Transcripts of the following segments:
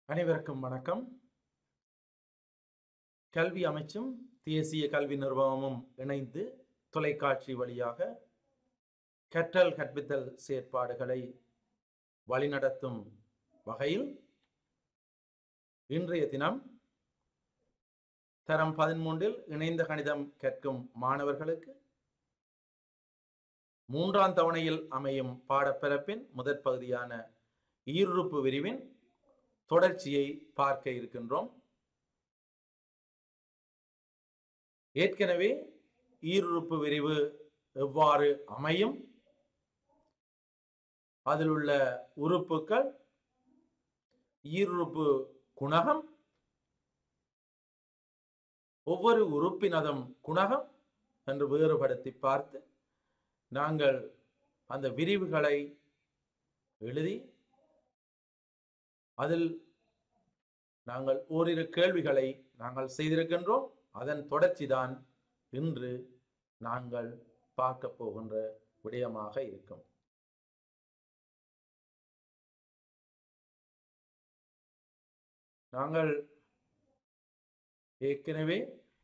அனைவருக்கும் வணக்கம் கல்வி அமைச்சும் தேசிய கல்வி நிர்வாகமும் இணைந்து தொலைக்காட்சி வழியாக கற்றல் கற்பித்தல் செயற்பாடுகளை வழிநடத்தும் வகையில் இன்றைய தினம் தரம் பதிமூன்றில் இணைந்த கணிதம் கற்கும் மாணவர்களுக்கு மூன்றாம் தவணையில் அமையும் பாடப்பிறப்பின் முதற் பகுதியான ஈருறுப்பு விரிவின் தொடர்ச்சியை பார்க்க இருக்கின்றோம் ஏற்கனவே ஈருறுப்பு விரிவு எவ்வாறு அமையும் அதில் உள்ள உறுப்புகள் ஈருறுப்பு குணகம் ஒவ்வொரு உறுப்பினதும் குணகம் என்று வேறுபடுத்தி பார்த்து நாங்கள் அந்த விரிவுகளை எழுதி அதில் நாங்கள் ஓரிரு கேள்விகளை நாங்கள் செய்திருக்கின்றோம் அதன் தொடர்ச்சி தான் இன்று நாங்கள் பார்க்க போகின்ற விடயமாக இருக்கும் நாங்கள் ஏற்கனவே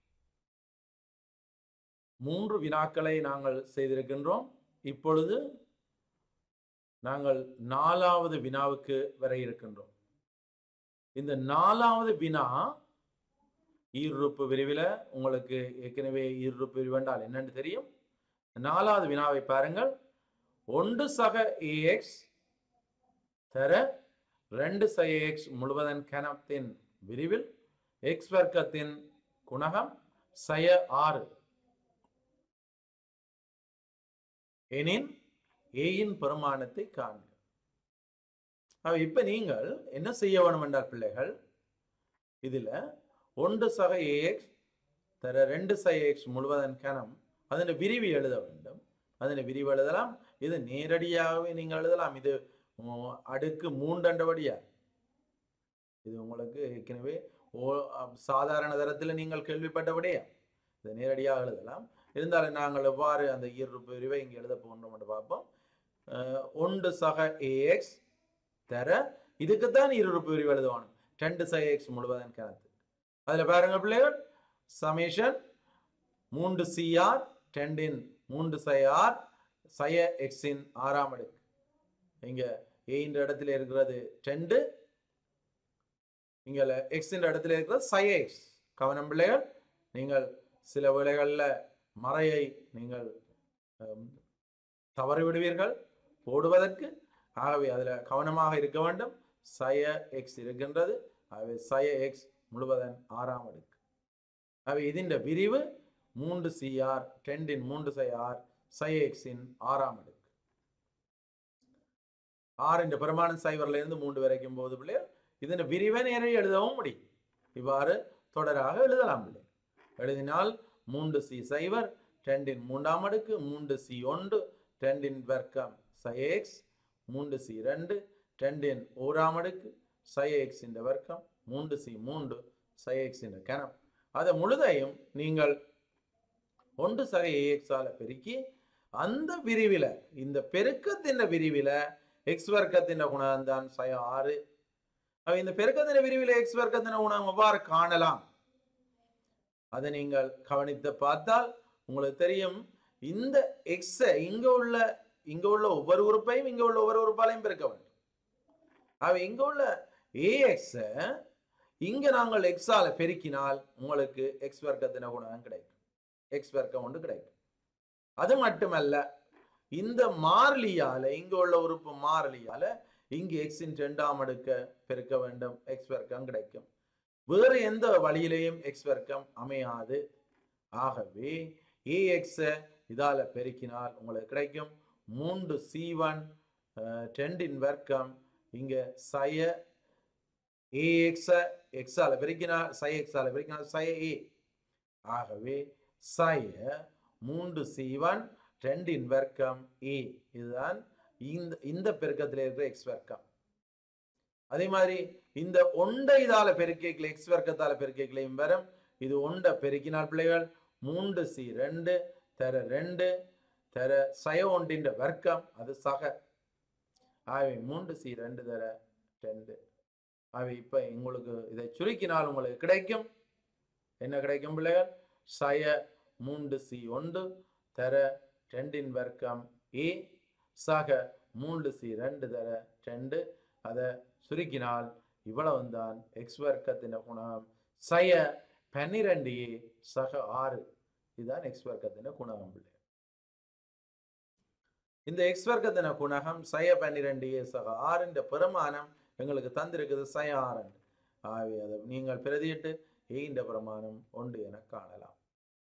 மூன்று வினாக்களை நாங்கள் செய்திருக்கின்றோம் இப்பொழுது நாங்கள் நாலாவது வினாவுக்கு வர இருக்கின்றோம் இந்த நாலாவது வினா ஈருறுப்பு விரிவில் உங்களுக்கு ஏற்கனவே ஈருறுப்பு விரிவு என்றால் என்னன்னு தெரியும் நாலாவது வினாவை பாருங்கள் ஒன்று சக ஏஎக்ஸ் தர ரெண்டு சக எக்ஸ் முழுவதன் கணத்தின் விரிவில் எக்ஸ் வர்க்கத்தின் குணகம் சய ஆறு எனின் ஏயின் பெருமானத்தை காண்க இப்ப நீங்கள் என்ன செய்ய வேணும் என்றால் பிள்ளைகள் இதுல ஒன்று சக ஏஎக்ஸ் தர ரெண்டு சக எக்ஸ் முழுவதன் கணம் அதன் விரிவு எழுத வேண்டும் அதனை விரிவு எழுதலாம் இது நேரடியாகவே நீங்கள் எழுதலாம் இது அடுக்கு மூன்றண்டபடியா இது உங்களுக்கு ஏற்கனவே ஓ சாதாரண தரத்தில் நீங்கள் கேள்விப்பட்டபடியா இதை நேரடியாக எழுதலாம் இருந்தாலும் நாங்கள் எவ்வாறு அந்த ஈர்ப்பு விரிவை இங்கே எழுத போகின்றோம் என்று பார்ப்போம் ஒன்று சக ஏஎக்ஸ் தர இதுக்குத்தான் இருப்பு விரிவு எழுதுவானும் ரெண்டு சக எக்ஸ் முழுவதன் கணக்கு அதில் பாருங்க பிள்ளைகள் சமேஷன் மூன்று சிஆர் டெண்டின் மூன்று சயார் சய எக்ஸின் ஆறாம் அடுக்கு இங்க ஏன்ற இடத்துல இருக்கிறது டெண்டு இங்க எக்ஸின் இடத்துல இருக்கிறது சய எக்ஸ் கவனம் பிள்ளைகள் நீங்கள் சில வேளைகளில் மறையை நீங்கள் தவறி விடுவீர்கள் போடுவதற்கு ஆகவே அதில் கவனமாக இருக்க வேண்டும் சய எக்ஸ் இருக்கின்றது ஆகவே சய எக்ஸ் முழுவதன் ஆறாம் அடுக்கு ஆகவே ഇതിன் விரிவு மூன்று சிஆர் டெண்டின் மூன்று சை ஆர் சய எக்ஸின் ஆறாம் அடுக்கு ஆறு பிரமாணம் சைவர்ல இருந்து மூன்று வரைக்கும் போது பிள்ளைகள் இதன் விரிவை நேரடி எழுதவும் முடியும் இவ்வாறு தொடராக எழுதலாம் பிள்ளை எழுதினால் மூன்று சி சைவர் டெண்டின் மூன்றாம் அடுக்கு மூன்று சி ஒன்று டெண்டின் வர்க்கம் சயேக்ஸ் மூன்று சி ரெண்டு டெண்டின் ஓராம் அடுக்கு சயேக்ஸ் இந்த வர்க்கம் மூன்று சி மூன்று சயேக்ஸ் இந்த கணம் அதை முழுதையும் நீங்கள் ஒன்று சக ஏஎக்ஸால பெருக்கி அந்த விரிவில் இந்த பெருக்கத்தின் விரிவில் எக்ஸ் வர்க்கத்தின் குணம் தான் சய ஆறு இந்த பெருக்கத்தின் விரிவில் எக்ஸ் வர்க்கத்தின் குணம் எவ்வாறு காணலாம் அதை நீங்கள் கவனித்து பார்த்தால் உங்களுக்கு தெரியும் இந்த எக்ஸை இங்க உள்ள இங்க உள்ள ஒவ்வொரு உறுப்பையும் இங்க உள்ள ஒவ்வொரு உறுப்பாலையும் பெருக்க வேண்டும் அவ இங்க உள்ள ஏஎக்ஸ இங்க நாங்கள் எக்ஸால பெருக்கினால் உங்களுக்கு எக்ஸ் வர்க்கத்தின குணம் கிடைக்கும் எக்ஸ் வர்க்கம் ஒன்று கிடைக்கும் அது மட்டுமல்ல இந்த மாறிலியால இங்க உள்ள உறுப்பு மாறிலியால இங்க எக்ஸின் ரெண்டாம் அடுக்க பெருக்க வேண்டும் எக்ஸ் வர்க்கம் கிடைக்கும் வேறு எந்த வழியிலையும் எக்ஸ் வர்க்கம் அமையாது ஆகவே ஏஎக்ஸ இதால பெருக்கினால் உங்களுக்கு கிடைக்கும் மூன்று சி ஒன் டெண்டின் வர்க்கம் இங்க சய ஏஎக்ஸ எக்ஸால பெருக்கினால் சய எக்ஸால பெருக்கினால் சய ஏ ஆகவே சய மூன்று சி ஒன் டெண்டின் வர்க்கம் ஏ இதுதான் இந்த இந்த பெருக்கத்தில் இருக்கிற எக்ஸ் வர்க்கம் அதே மாதிரி இந்த ஒண்டை இதால பெருக்கைகளை எக்ஸ் வர்க்கத்தால பெருக்கைகளையும் வரும் இது ஒண்டை பெருக்கினால் பிள்ளைகள் மூன்று சி ரெண்டு தர ரெண்டு தர சய ஒன்றின் வர்க்கம் அது சக ஆகவே மூன்று சி ரெண்டு தர ரெண்டு அவை இப்ப உங்களுக்கு இதை சுருக்கினால் உங்களுக்கு கிடைக்கும் என்ன கிடைக்கும் பிள்ளைகள் சய மூன்று சி ஒன்று தர ரெண்டின் வர்க்கம் ஏ சக மூன்று சி ரெண்டு தர ரெண்டு அதை சுருக்கினால் இவ்வளவு தான் எக்ஸ் வர்க்கத்தின் குணகம் சய பன்னிரண்டு ஏ சக ஆறு இதுதான் எக்ஸ் வர்க்கத்தின் குணகம் பிள்ளை இந்த எக்ஸ் வர்க்கத்தின குணகம் சய பன்னிரண்டு ஏ சக ஆறுன்ற பெருமானம் எங்களுக்கு தந்திருக்குது சய ஆறன் ஆகவே அதை நீங்கள் பிரதியிட்டு ஏன்ற பிரமாணம் ஒன்று என காணலாம்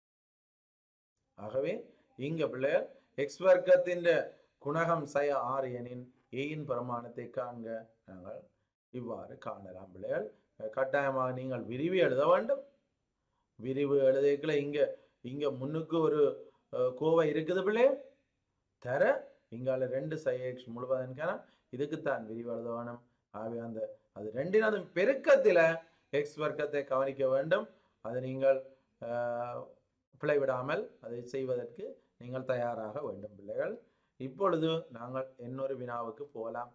ஆகவே இங்க பிள்ளைகள் எக்ஸ் வர்க்கத்தின் குணகம் சய ஆறு எனின் ஏயின் பிரமாணத்தை காண்க நாங்கள் இவ்வாறு காணலாம் பிள்ளைகள் கட்டாயமாக நீங்கள் விரிவு எழுத வேண்டும் விரிவு எழுதிக்கல இங்க இங்க முன்னுக்கு ஒரு அஹ், கோவை இருக்குது பிள்ளைகள் தர இங்கால ரெண்டு சைஎக்ஸ் முழுவதன் கணம் இதுக்குத்தான் விரிவு எழுத வேணும் ஆகவே அந்த அது ரெண்டினதும் பெருக்கத்தில் எக்ஸ் வர்க்கத்தை கவனிக்க வேண்டும் அதை நீங்கள் ஆஹ், பிழைவிடாமல் அதை செய்வதற்கு நீங்கள் தயாராக வேண்டும் பிள்ளைகள் இப்பொழுது நாங்கள் இன்னொரு வினாவுக்கு போகலாம்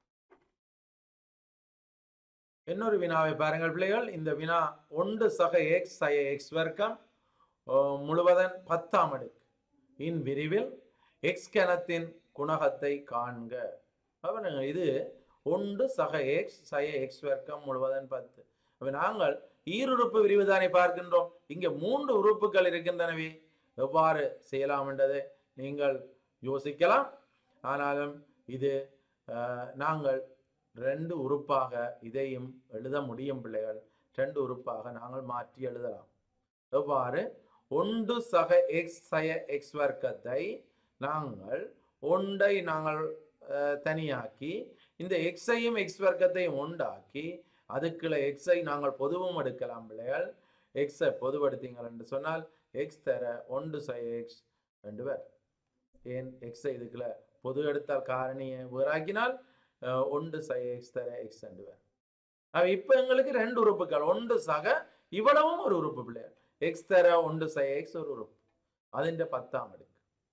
இன்னொரு வினாவை பாருங்கள் பிள்ளைகள் இந்த வினா ஒன்று சக எக்ஸ் சய எக்ஸ் வர்க்கம் ஆஹ், முழுவதன் பத்தாம் அடுக்கு இன் விரிவில் எக்ஸ் கணத்தின் குணகத்தை காண்க பாருங்க இது ஒன்று சக எக்ஸ் சய எக்ஸ் வர்க்கம் முழுவதன் பத்து அப்ப நாங்கள் ஈருறுப்பு விரிவுதானே பார்க்கின்றோம் இங்க மூன்று உறுப்புகள் இருக்கின்றனவே எவ்வாறு செய்யலாம் என்றதை நீங்கள் யோசிக்கலாம் ஆனாலும் இது அஹ், நாங்கள் ரெண்டு உறுப்பாக இதையும் எழுத முடியும் பிள்ளைகள் ரெண்டு உறுப்பாக நாங்கள் மாற்றி எழுதலாம் எவ்வாறு ஒன்று சக எக்ஸ் சய எக்ஸ் வர்க்கத்தை நாங்கள் ஒன்றை நாங்கள் அஹ், தனியாக்கி இந்த எக்ஸையும் எக்ஸ் வர்க்கத்தையும் உண்டாக்கி அதுக்குள்ள எக்ஸை நாங்கள் பொதுவும் எடுக்கலாம் பிள்ளைகள் எக்ஸை பொதுவெடுத்தீங்கள் என்று சொன்னால் எக்ஸ் தர ஒன்று சை எக்ஸ் ரெண்டு பேர் ஏன் எக்ஸை இதுக்குள்ள பொது எடுத்தால் காரணியை வேறாக்கினால் அஹ், ஒன்று சை எக்ஸ் தர எக்ஸ் ரெண்டு பேர் அவ இப்போ எங்களுக்கு ரெண்டு உறுப்புகள் ஒன்று சக இவ்வளவும் ஒரு உறுப்பு பிள்ளைகள் எக்ஸ் தர ஒன்று சை எக்ஸ் ஒரு உறுப்பு അതിൻ്റെ പത്താം അടുക്ക്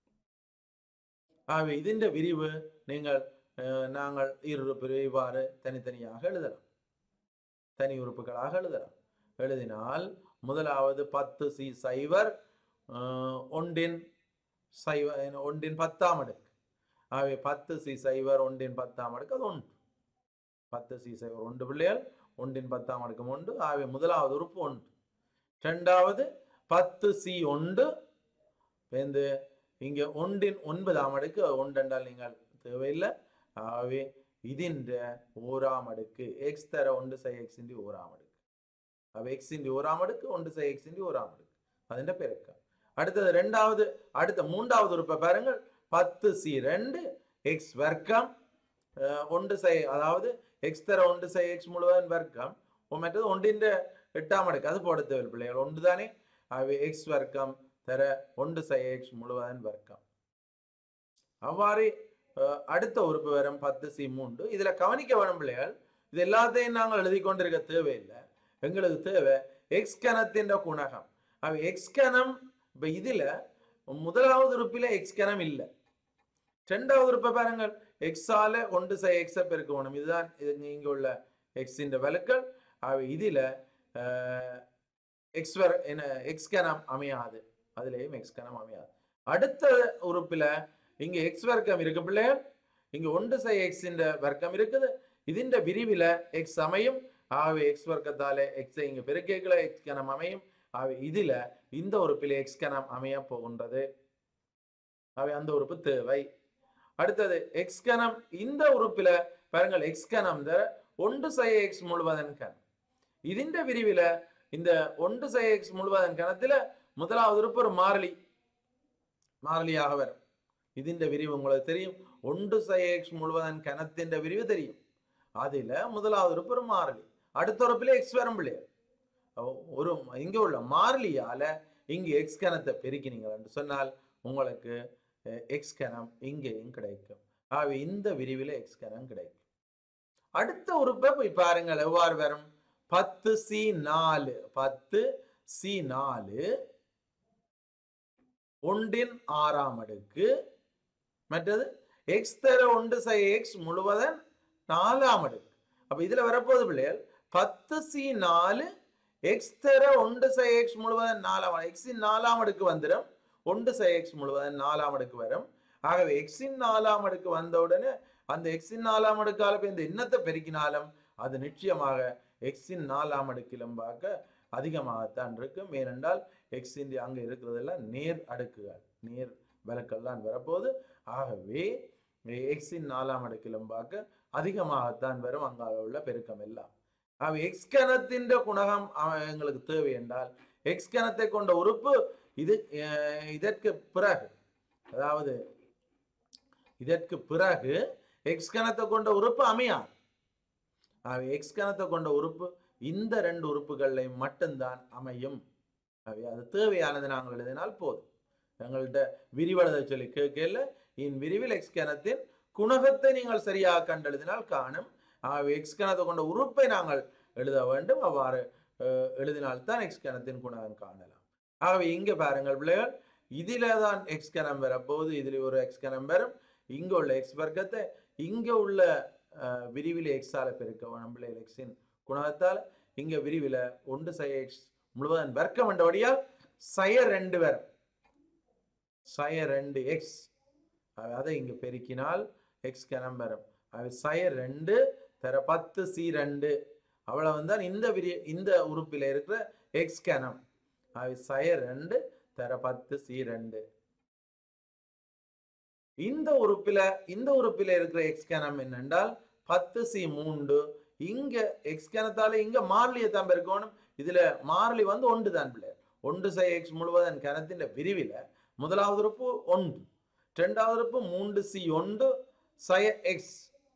ஆகவே ഇതിൻ്റെ விரிவு நீங்கள் அஹ், நாங்கள் இருறுப்பு இவ்வாறு தனித்தனியாக எழுதலாம் தனி உறுப்புகளாக எழுதலாம் எழுதினால் முதலாவது பத்து சி சைவர் அஹ், ஒன்றின் சைவ ஒன்றின் பத்தாம் அடுக்கு ஆகவே பத்து சி சைவர் ஒன்றின் பத்தாம் அடுக்கு அது ஒன்று பத்து சி சைவர் ஒன்று பிள்ளைகள் ஒன்றின் பத்தாம் அடுக்கும் ஒன்று ஆகவே முதலாவது உறுப்பு ஒன்று ரெண்டாவது பத்து சி ஒன்று வந்து இங்க ஒன்றின் ஒன்பதாம் அடுக்கு ஒன்று என்றால் நீங்கள் தேவையில்லை ஆகவே ഇതിൻ്റെ ഓരാം അടുക്ക് എക്സ് തര ഉണ്ട് സൈ എക്സിൻ്റെ ഓരാം അടുക്ക് அப்ப எக்ஸிൻ്റെ ஓராம் அடுக்கு ஒன்று சை எக்ஸிൻ്റെ ஓராம் அடுக்கு അതിൻ്റെ பெருக்கம் அடுத்தது ரெண்டாவது அடுத்த மூன்றாவது உறுப்பை பாருங்கள் பத்து சி ரெண்டு எக்ஸ் வர்க்கம் அஹ், ஒன்று சை அதாவது எக்ஸ் தர ஒன்று சை எக்ஸ் முழுவதன் வர்க்கம் உ- மற்றது ஒன்றிൻ്റെ எட்டாம் அடுக்கு அது போட தேவை பிள்ளைகள் ஒன்று தானே ஆகவே எக்ஸ் வர்க்கம் தர ஒன்று சை எக்ஸ் முழுவதன் வர்க்கம் அவ்வாறு அஹ், அடுத்த உறுப்பு வரும் பத்து சி மூன்று இதுல கவனிக்க வேணும் பிள்ளைகள் இது எல்லாத்தையும் நாங்கள் எழுதி கொண்டிருக்க தேவையில்லை எங்களுக்கு தேவை எக்ஸ் கணத்தின் குணகம் அவ எக்ஸ் கணம் இப்ப இதுல முதலாவது உறுப்பில எக்ஸ் கணம் இல்லை ரெண்டாவது உறுப்பை பாருங்கள் எக்ஸால ஒன்று சை எக்ஸை பெருக்கணும் இதுதான் இது இங்க உள்ள எக்ஸின் வலுக்கள் அவ இதுல எக்ஸ் வர் என்ன எக்ஸ் கணம் அமையாது அதுலேயும் எக்ஸ் கணம் அமையாது அடுத்த உறுப்பில் இங்க எக்ஸ் வர்க்கம் இருக்கு பிள்ளைகள் இங்க ஒன்று சை எக்ஸின் வர்க்கம் இருக்குது ഇതിന്റെ விரிவில எக்ஸ் அமையும் ஆகவே எக்ஸ் வர்க்கத்தால எக்ஸை இங்க பெருக்கேக்கல எக்ஸ் கணம் அமையும் ஆகவே இதுல இந்த உறுப்பில் எக்ஸ் கணம் அமைய போகின்றது ஆகவே அந்த உறுப்பு தேவை அடுத்தது எக்ஸ் கணம் இந்த உறுப்பில பாருங்கள் எக்ஸ் கணம் தர ஒன்று சை எக்ஸ் முழுவதன் கணம் ഇതിന്റെ விரிவில இந்த ஒன்று சை எக்ஸ் முழுவதன் கணத்துல முதலாவது உறுப்பு ஒரு மாறிலி மாறிலியாக வரும் ഇതിന്റെ விரிவு உங்களுக்கு தெரியும் ஒன்று சை எக்ஸ் முழுவதன் கணத்தின் விரிவு தெரியும் அதில் முதலாவது உறுப்பு ஒரு மாறிலி அடுத்த உறுப்பில் எக்ஸ் வரும் பிள்ளையர் ஒரு இங்க உள்ள மாறிலியால இங்கு எக்ஸ் கணத்தை பெருக்கினீங்கள் என்று சொன்னால் உங்களுக்கு எக்ஸ் கணம் இங்கேயும் கிடைக்கும் ஆகவே இந்த விரிவில் எக்ஸ் கணம் கிடைக்கும் அடுத்த உறுப்பை போய் பாருங்கள் எவ்வாறு வரும் பத்து சி நாலு பத்து சி நாலு ஒன்றின் ஆறாம் அடுக்கு மற்றது எக்ஸ் தர ஒன்று சை எக்ஸ் முழுவதன் நாலாம் அடுக்கு அப்ப இதுல வரப்போகுது பிள்ளைகள் பத்து சி நாலு எக்ஸ் தர ஒன்று சை எக்ஸ் முழுவதும் நாலாம் எக்ஸின் நாலாம் அடுக்கு வந்துடும் ஒன்று சை எக்ஸ் முழுவதும் நாலாம் அடுக்கு வரும் ஆகவே எக்ஸின் நாலாம் அடுக்கு வந்த உடனே அந்த எக்ஸின் நாலாம் அடுக்கால போய் இந்த எண்ணத்தை பெருக்கினாலும் அது நிச்சயமாக எக்ஸின் நாலாம் அடுக்கிலும் பார்க்க அதிகமாகத்தான் இருக்கும் ஏனென்றால் எக்ஸின் அங்கே இருக்கிறதெல்லாம் நேர் அடுக்குகள் நேர் விளக்கல் தான் வரப்போகுது ஆகவே எக்ஸின் நாலாம் அடுக்கிலும் பார்க்க அதிகமாகத்தான் வரும் அங்கால உள்ள பெருக்கம் எல்லாம் ஆகவே எக்ஸ் கணத்தின் குணகம் அவ- எங்களுக்கு தேவை என்றால் எக்ஸ் கணத்தை கொண்ட உறுப்பு இது அஹ், இதற்கு பிறகு அதாவது இதற்கு பிறகு எக்ஸ் கணத்தை கொண்ட உறுப்பு அமையாது ஆகவே எக்ஸ் கணத்தை கொண்ட உறுப்பு இந்த ரெண்டு உறுப்புகளை மட்டும்தான் அமையும் ஆகவே அது தேவையானது நாங்கள் எழுதினால் போதும் எங்கள்கிட்ட விரிவெழுத சொல்லி கேட்கல இன் விரிவில் எக்ஸ் கணத்தின் குணகத்தை நீங்கள் சரியாக கண்டெழுதினால் காணும் ஆகவே எக்ஸ் கணத்தை கொண்ட உறுப்பை நாங்கள் எழுத வேண்டும் அவ்வாறு அஹ், எழுதினால்தான் எக்ஸ் கணத்தின் குணகம் காணலாம் ஆகவே இங்க பாருங்கள் பிள்ளைகள் இதில தான் எக்ஸ் கணம் வரப்போகுது இதில் ஒரு எக்ஸ் கணம் வரும் இங்க உள்ள எக்ஸ் வர்க்கத்தை இங்க உள்ள அஹ், விரிவில எக்ஸால பெருக்க வேணும் பிள்ளைகள் எக்ஸின் குணகத்தால் இங்க விரிவில ஒன்று சை எக்ஸ் முழுவதும் வர்க்கம் என்றபடியால் சய ரெண்டு வரும் சய ரெண்டு எக்ஸ் அதை இங்க பெருக்கினால் எக்ஸ் கணம் வரும் அது சய ரெண்டு தர பத்து சி ரெண்டு அவ்வளவு தான் இந்த விரி இந்த உறுப்பில் இருக்கிற எக்ஸ் கணம் அது சய ரெண்டு தர பத்து சி ரெண்டு இந்த உறுப்பில இந்த உறுப்பில இருக்கிற எக்ஸ் கணம் என்னென்றால் பத்து சி மூன்று இங்க எக்ஸ் கணத்தால இங்க மாறிலியை தான் பெருக்கணும் இதுல மாறிலி வந்து ஒன்று தான் பிள்ளை ஒன்று சை எக்ஸ் முழுவதன் கணத்தின் விரிவில முதலாவது உறுப்பு ஒன்று ரெண்டாவது உறுப்பு மூன்று சி ஒன்று சய எக்ஸ்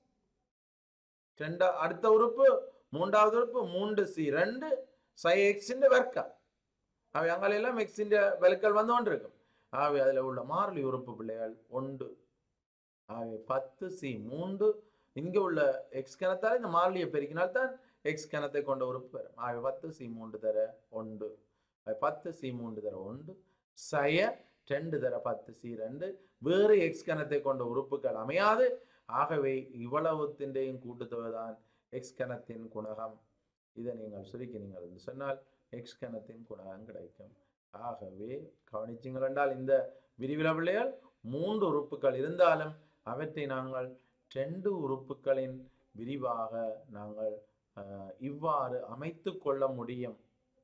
ரெண்டா அடுத்த உறுப்பு மூன்றாவது உறுப்பு மூன்று சி ரெண்டு சை எக்ஸின் வர்க்கம் அவை அங்கெல்லாம் எக்ஸின் விலக்கல் வந்து கொண்டு இருக்கும் ஆகவே அதில் உள்ள மாறிலி உறுப்பு பிள்ளைகள் ஒன்று ஆகவே பத்து சி மூன்று இங்கே உள்ள எக்ஸ் கணத்தால் இந்த மாறிலியை பெருக்கினால் தான் எக்ஸ் கணத்தை கொண்ட உறுப்பு வரும் ஆகவே பத்து சி மூன்று தர ஒன்று ஆகவே பத்து சி மூன்று தர ஒன்று சய ரெண்டு தர பத்து சி ரெண்டு வேறு எக்ஸ் கணத்தை கொண்ட உறுப்புகள் அமையாது ஆகவே இவ்வளவுத்தின்றையும் கூட்டுத்தொகை தான் எக்ஸ் கணத்தின் குணகம் இதை நீங்கள் சுருக்கினீங்கள் என்று சொன்னால் எக்ஸ் கணத்தின் குணகம் கிடைக்கும் ஆகவே கவனிச்சிங்கள் என்றால் இந்த விரிவில பிள்ளைகள் மூன்று உறுப்புகள் இருந்தாலும் அவற்றை நாங்கள் ரெண்டு உறுப்புகளின் விரிவாக நாங்கள் அஹ், இவ்வாறு அமைத்து கொள்ள முடியும்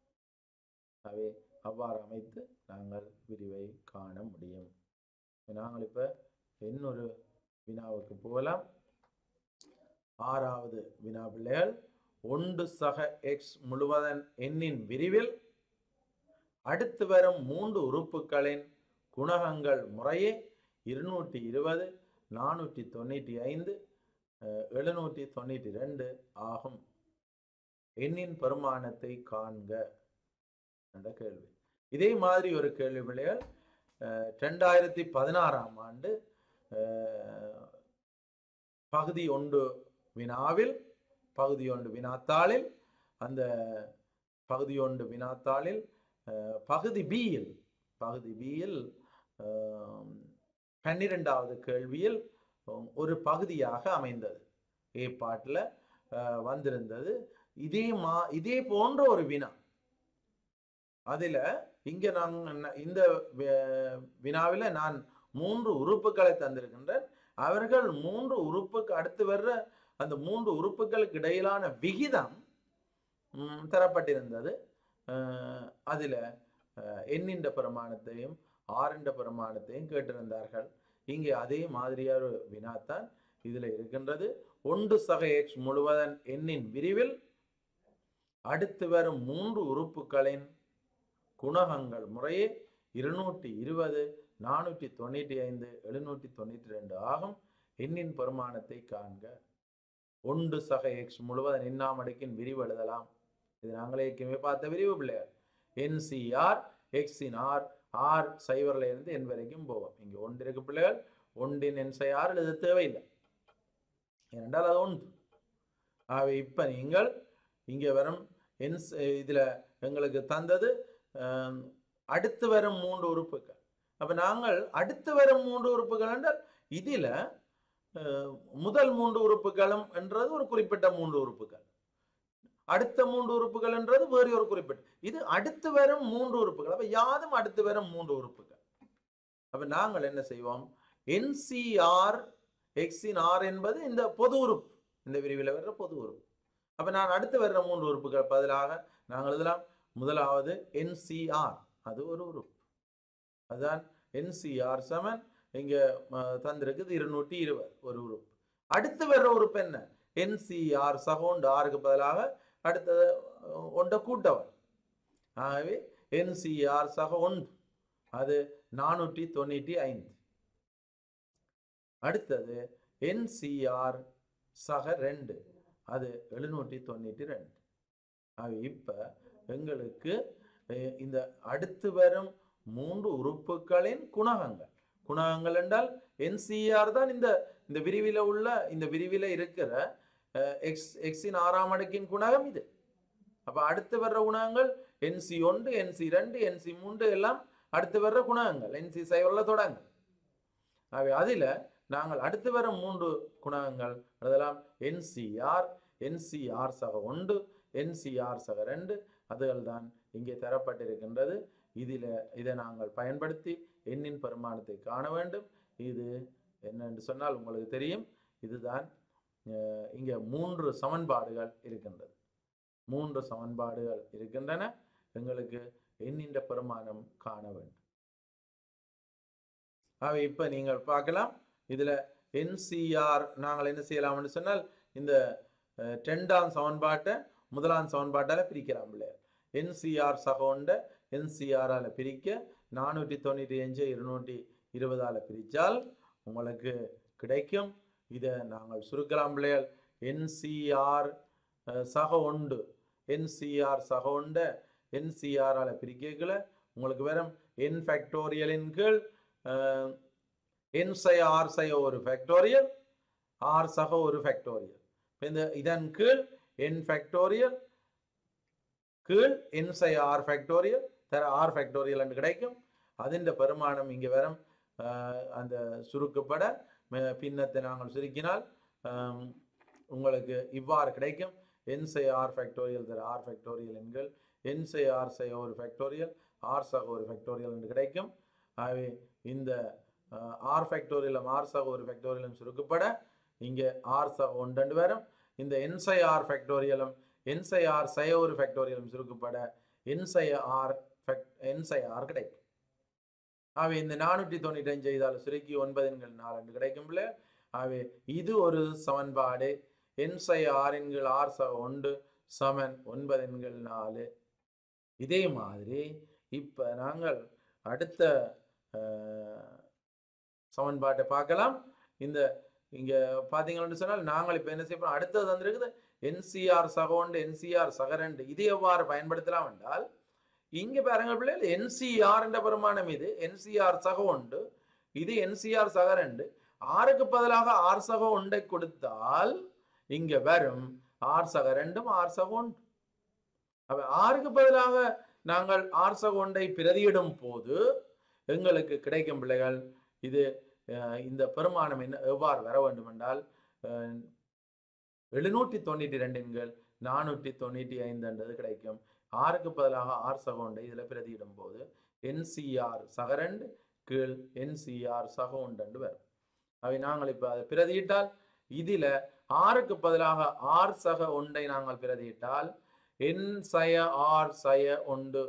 அவை அவ்வாறு அமைத்து நாங்கள் விரிவை காண முடியும் நாங்கள் இப்போ இன்னொரு வினாவுக்கு போகலாம் ஆறாவது வினா பிள்ளைகள் ஒன்று சக எக்ஸ் முழுவதன் எண்ணின் விரிவில் அடுத்து வரும் மூன்று உறுப்புகளின் குணகங்கள் முறையே இருநூற்றி இருபது நானூற்றி தொண்ணூற்றி ஐந்து எழுநூற்றி தொண்ணூற்றி ரெண்டு ஆகும் எண்ணின் பெருமானத்தை காண்க என்ற கேள்வி இதே மாதிரி ஒரு கேள்வி பிள்ளைகள் அஹ், ரெண்டாயிரத்தி பதினாறாம் ஆண்டு அஹ், பகுதி ஒன்று வினாவில் பகுதி ஒன்று வினாத்தாளில் அந்த பகுதி ஒன்று வினாத்தாளில் அஹ், பகுதி பியில் பகுதி பியில் பன்னிரெண்டாவது கேள்வியில் உம், ஒரு பகுதியாக அமைந்தது ஏ பாட்டில் வந்திருந்தது இதே மா இதே போன்ற ஒரு வினா அதுல இங்க நாங்க இந்த வி- வினாவில நான் மூன்று உறுப்புகளை தந்திருக்கின்றேன் அவர்கள் மூன்று உறுப்புக்கு அடுத்து வர்ற அந்த மூன்று உறுப்புகளுக்கு இடையிலான விகிதம் ம், தரப்பட்டிருந்தது அஹ், அதுல அஹ், எண்ணின்ற பிரமாணத்தையும் ஆறின்ற பிரமாணத்தையும் கேட்டிருந்தார்கள் இங்கே அதே மாதிரியான ஒரு வினாத்தான் இதுல இருக்கின்றது ஒன்று சக எக்ஸ் முழுவதன் எண்ணின் விரிவில் அடுத்து வரும் மூன்று உறுப்புகளின் குணகங்கள் முறையே இருநூற்றி இருபது நானூற்றி தொண்ணூற்றி ஐந்து எழுநூற்றி தொண்ணூற்றி ரெண்டு ஆகும் எண்ணின் பெருமானத்தை காண்க ஒன்று சக எக்ஸ் முழுவதன் எண்ணாம் அடுக்கின் விரிவு எழுதலாம் இது நாங்களே ஏற்கனவே பார்த்த விரிவு பிள்ளையார் என்சிஆர் எக்ஸின் ஆர் ஆர் சைவரில் இருந்து என் வரைக்கும் போவோம் இங்கே ஒன்று இருக்கு பிள்ளைகள் ஒன்றின் என்சைஆர் எழுத தேவையில்லை ஏனென்றால் அது ஒன்று ஆகவே இப்போ நீங்கள் இங்கே வரும் என்ஸ் இதில் எங்களுக்கு தந்தது ஆம், அடுத்து வரும் மூன்று உறுப்புகள் அப்போ நாங்கள் அடுத்து வரும் மூன்று உறுப்புகள் என்றால் இதில் அஹ், முதல் மூன்று உறுப்புகளும் என்றது ஒரு குறிப்பிட்ட மூன்று உறுப்புகள் அடுத்த மூன்று உறுப்புகள் என்றது வேறு ஒரு குறிப்பிட்ட இது அடுத்து வரும் மூன்று உறுப்புகள் அப்ப யாதும் அடுத்து வரும் மூன்று உறுப்புகள் அப்ப நாங்கள் என்ன செய்வோம் என்சிஆர் எக்ஸின் ஆர் என்பது இந்த பொது உறுப்பு இந்த விரிவில் வர்ற பொது உறுப்பு அப்ப நான் அடுத்து வர்ற மூன்று உறுப்புகள் பதிலாக நாங்கள் எழுதலாம் முதலாவது என்சிஆர் அது ஒரு உறுப்பு அதுதான் என்சிஆர் சமன் இங்க அஹ், தந்திருக்குது இருநூற்றி இருபது ஒரு உறுப்பு அடுத்து வர்ற உறுப்பு என்ன என்சிஆர் சகோண்ட் ஆருக்கு பதிலாக அடுத்தது அஹ், ஒன்றை கூட்டவன் ஆகவே என்சிஆர் சக ஒன்று அது நானூற்றி தொண்ணூற்றி ஐந்து அடுத்தது என்சிஆர் சக ரெண்டு அது எழுநூற்றி தொண்ணூற்றி ரெண்டு ஆக இப்போ எங்களுக்கு அஹ், இந்த அடுத்து வரும் மூன்று உறுப்புகளின் குணகங்கள் குணகங்கள் என்றால் என்சிஆர் தான் இந்த இந்த விரிவில உள்ள இந்த விரிவில இருக்கிற எக்ஸ் எக்ஸின் ஆறாம் அடுக்கின் குணகம் இது அப்ப அடுத்து வர்ற குணகங்கள் என்சி ஒன்று என்சி ரெண்டு என்சி மூன்று எல்லாம் அடுத்து வர்ற குணகங்கள் என்சி சைவரில் தொடங்கு ஆகவே அதில் நாங்கள் அடுத்து வர மூன்று குணகங்கள் எழுதலாம் என்சிஆர் என்சிஆர் சக ஒன்று என்சிஆர் சக ரெண்டு அதுகள் தான் இங்கே தரப்பட்டிருக்கின்றது இதில் இதை நாங்கள் பயன்படுத்தி எண்ணின் பெருமானத்தை காண வேண்டும் இது என்னென்று சொன்னால் உங்களுக்கு தெரியும் இதுதான் அஹ், இங்கே மூன்று சமன்பாடுகள் இருக்கின்றது மூன்று சமன்பாடுகள் இருக்கின்றன எங்களுக்கு எண்ணின்ற பெருமானம் காண வேண்டும் ஆகவே இப்போ நீங்கள் பார்க்கலாம் இதில் என்சிஆர் நாங்கள் என்ன செய்யலாம்னு சொன்னால் இந்த அஹ், ரெண்டாம் சமன்பாட்டை முதலாம் சமன்பாட்டால் பிரிக்கலாம் பிள்ளையர் என்சிஆர் சகோண்ட என்சிஆரால் பிரிக்க நானூற்றி தொண்ணூற்றி அஞ்சு இருநூற்றி இருபதால் பிரித்தால் உங்களுக்கு கிடைக்கும் இதை நாங்கள் சுருக்கலாம் பிள்ளைகள் என்சிஆர் சக ஒன்று என்சிஆர் சக ஒண்ட என்சிஆரால் பிரிக்கல உங்களுக்கு வெறும் என் ஃபேக்டோரியலின் கீழ் என் சய ஆர் சய ஒரு ஃபேக்டோரியல் ஆர் சக ஒரு ஃபேக்டோரியல் இந்த இதன் கீழ் என் ஃபேக்டோரியல் கீழ் என் சய ஆர் ஃபேக்டோரியல் தர ஆர் ஃபேக்டோரியல் என்று கிடைக்கும் அதிൻ്റെ பெருமானம் இங்கே வரும் அஹ், அந்த சுருக்கப்பட ம- பின்னத்தை நாங்கள் சுருக்கினால் ஆம், உங்களுக்கு இவ்வாறு கிடைக்கும் என் சை ஆர் ஃபேக்டோரியல் தர ஆர் ஃபேக்டோரியல் எண்கள் என் சை ஆர் சை ஒரு ஃபேக்டோரியல் ஆர் சக ஒரு ஃபேக்டோரியல் என்று கிடைக்கும் ஆகவே இந்த அஹ், ஆர் ஃபேக்டோரியலும் ஆர் சக ஒரு ஃபேக்டோரியலும் சுருக்கப்பட இங்கே ஆர் சக ஒன்று வரும் இந்த என்சை ஆர் ஃபேக்டோரியலும் என்சை ஆர் சய ஒரு ஃபேக்டோரியலும் சுருக்கப்பட என்சை ஆர் என்சை ஆர் கிடைக்கும் ஆகவே இந்த நானூற்றி தொண்ணூற்றி அஞ்சு இதால் சுருக்கி ஒன்பது எண்கள் நாலு கிடைக்கும்ல ஆகவே இது ஒரு சமன்பாடு என்சை ஆர் எண்கள் ஆர் ச ஒன்று சமன் ஒன்பது எண்கள் நாலு இதே மாதிரி இப்போ நாங்கள் அடுத்த அஹ், சமன்பாட்டை பார்க்கலாம் இந்த இங்க பார்த்தீங்கன்னு சொன்னால் நாங்கள் இப்போ என்ன செய்யப்போம் அடுத்தது வந்திருக்குது என்சிஆர் சகோண்டு என்சிஆர் சகரண்டு இது எவ்வாறு பயன்படுத்தலாம் என்றால் இங்க பாருங்க பிள்ளைகள் என்சிஆர் என்ற பெருமானம் இது என்சிஆர் சக உண்டு இது என்சிஆர் சக ரெண்டு ஆறுக்கு பதிலாக ஆர் சக ஒன்றை கொடுத்தால் இங்க வரும் ஆர் சக ரெண்டும் ஆர் சக ஒன்று அப்ப ஆறுக்கு பதிலாக நாங்கள் ஆர் சக ஒன்றை பிரதியிடும் போது எங்களுக்கு கிடைக்கும் பிள்ளைகள் இது அஹ், இந்த பெருமானம் என்ன எவ்வாறு வர வேண்டும் என்றால் அஹ், எழுநூற்றி தொண்ணூற்றி ரெண்டு எண்கள் நானூற்றி தொண்ணூற்றி ஐந்துன்றது கிடைக்கும் ஆறுக்கு பதிலாக ஆர் சகோண்டை இதில் பிரதியிடும் போது என்சிஆர் சகரண்டு கீழ் என்சிஆர் சகோண்டண்டு வரும் அவை நாங்கள் இப்போ அதை பிரதியிட்டால் இதில் ஆறுக்கு பதிலாக ஆர் சக ஒன்றை நாங்கள் பிரதியிட்டால் என் சய ஆர் சய ஒன்று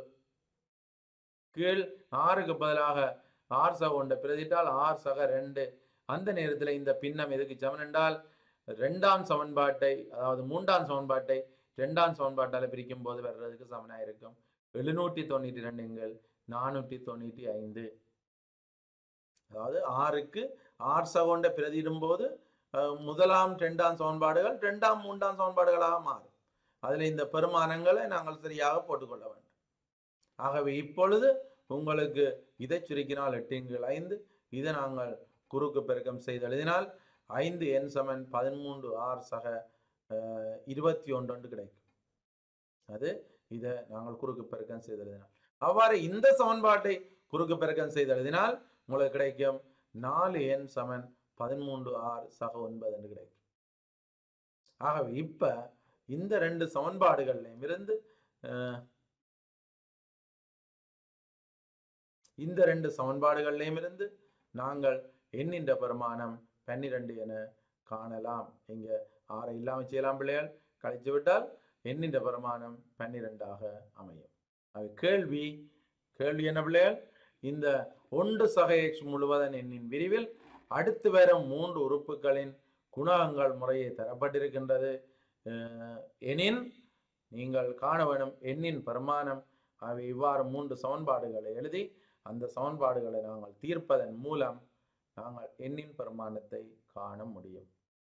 கீழ் ஆறுக்கு பதிலாக ஆர் சக ஒன்றை பிரதியிட்டால் ஆர் சக ரெண்டு அந்த நேரத்தில் இந்த பின்னம் எதுக்கு சமன் என்றால் ரெண்டாம் சமன்பாட்டை அதாவது மூன்றாம் சமன்பாட்டை ரெண்டாம் சமன்பாட்டால் பிரிக்கும் போது வர்றதுக்கு சமனாக இருக்கும் எழுநூற்றி தொண்ணூற்றி ரெண்டு எண்கள் நானூற்றி தொண்ணூற்றி ஐந்து அதாவது ஆறுக்கு ஆர் சகோண்டை பிரதியிடும் போது அஹ், முதலாம் ரெண்டாம் சமன்பாடுகள் ரெண்டாம் மூன்றாம் சமன்பாடுகளாக மாறும் அதில் இந்த பெருமானங்களை நாங்கள் சரியாக போட்டுக்கொள்ள வேண்டும் ஆகவே இப்பொழுது உங்களுக்கு இதை சுருக்கினால் எட்டு எண்கள் ஐந்து இதை நாங்கள் குறுக்கு பெருக்கம் செய்து எழுதினால் ஐந்து எண் சமன் பதிமூன்று ஆர் சக அஹ், இருபத்தி ஒன்று கிடைக்கும் அது இதை நாங்கள் குறுக்கு பெருக்கம் செய்து எழுதினால் அவ்வாறு இந்த சமன்பாட்டை குறுக்கு பெருக்கம் செய்து எழுதினால் உங்களுக்கு கிடைக்கும் நாலு எண் சமன் பதிமூன்று ஆறு சக ஒன்பது என்று கிடைக்கும் ஆகவே இப்ப இந்த ரெண்டு சமன்பாடுகள்லையும் இருந்து அஹ், இந்த ரெண்டு சமன்பாடுகள்லையும் இருந்து நாங்கள் எண்ணின்ற பெருமானம் பன்னிரண்டு என காணலாம் இங்க ஆறை இல்லாமல் செய்யலாம் பிள்ளைகள் கழிச்சு விட்டால் எண்ணின்ற பெருமானம் பன்னிரெண்டாக அமையும் அது கேள்வி கேள்வி என்ன பிள்ளைகள் இந்த ஒன்று சக எக்ஸ் முழுவதன் எண்ணின் விரிவில் அடுத்து வரும் மூன்று உறுப்புகளின் குணகங்கள் முறையே தரப்பட்டிருக்கின்றது அஹ், எனின் நீங்கள் காண வேணும் எண்ணின் பெருமானம் அவை இவ்வாறு மூன்று சமன்பாடுகளை எழுதி அந்த சமன்பாடுகளை நாங்கள் தீர்ப்பதன் மூலம் நாங்கள் எண்ணின் பெருமானத்தை காண முடியும்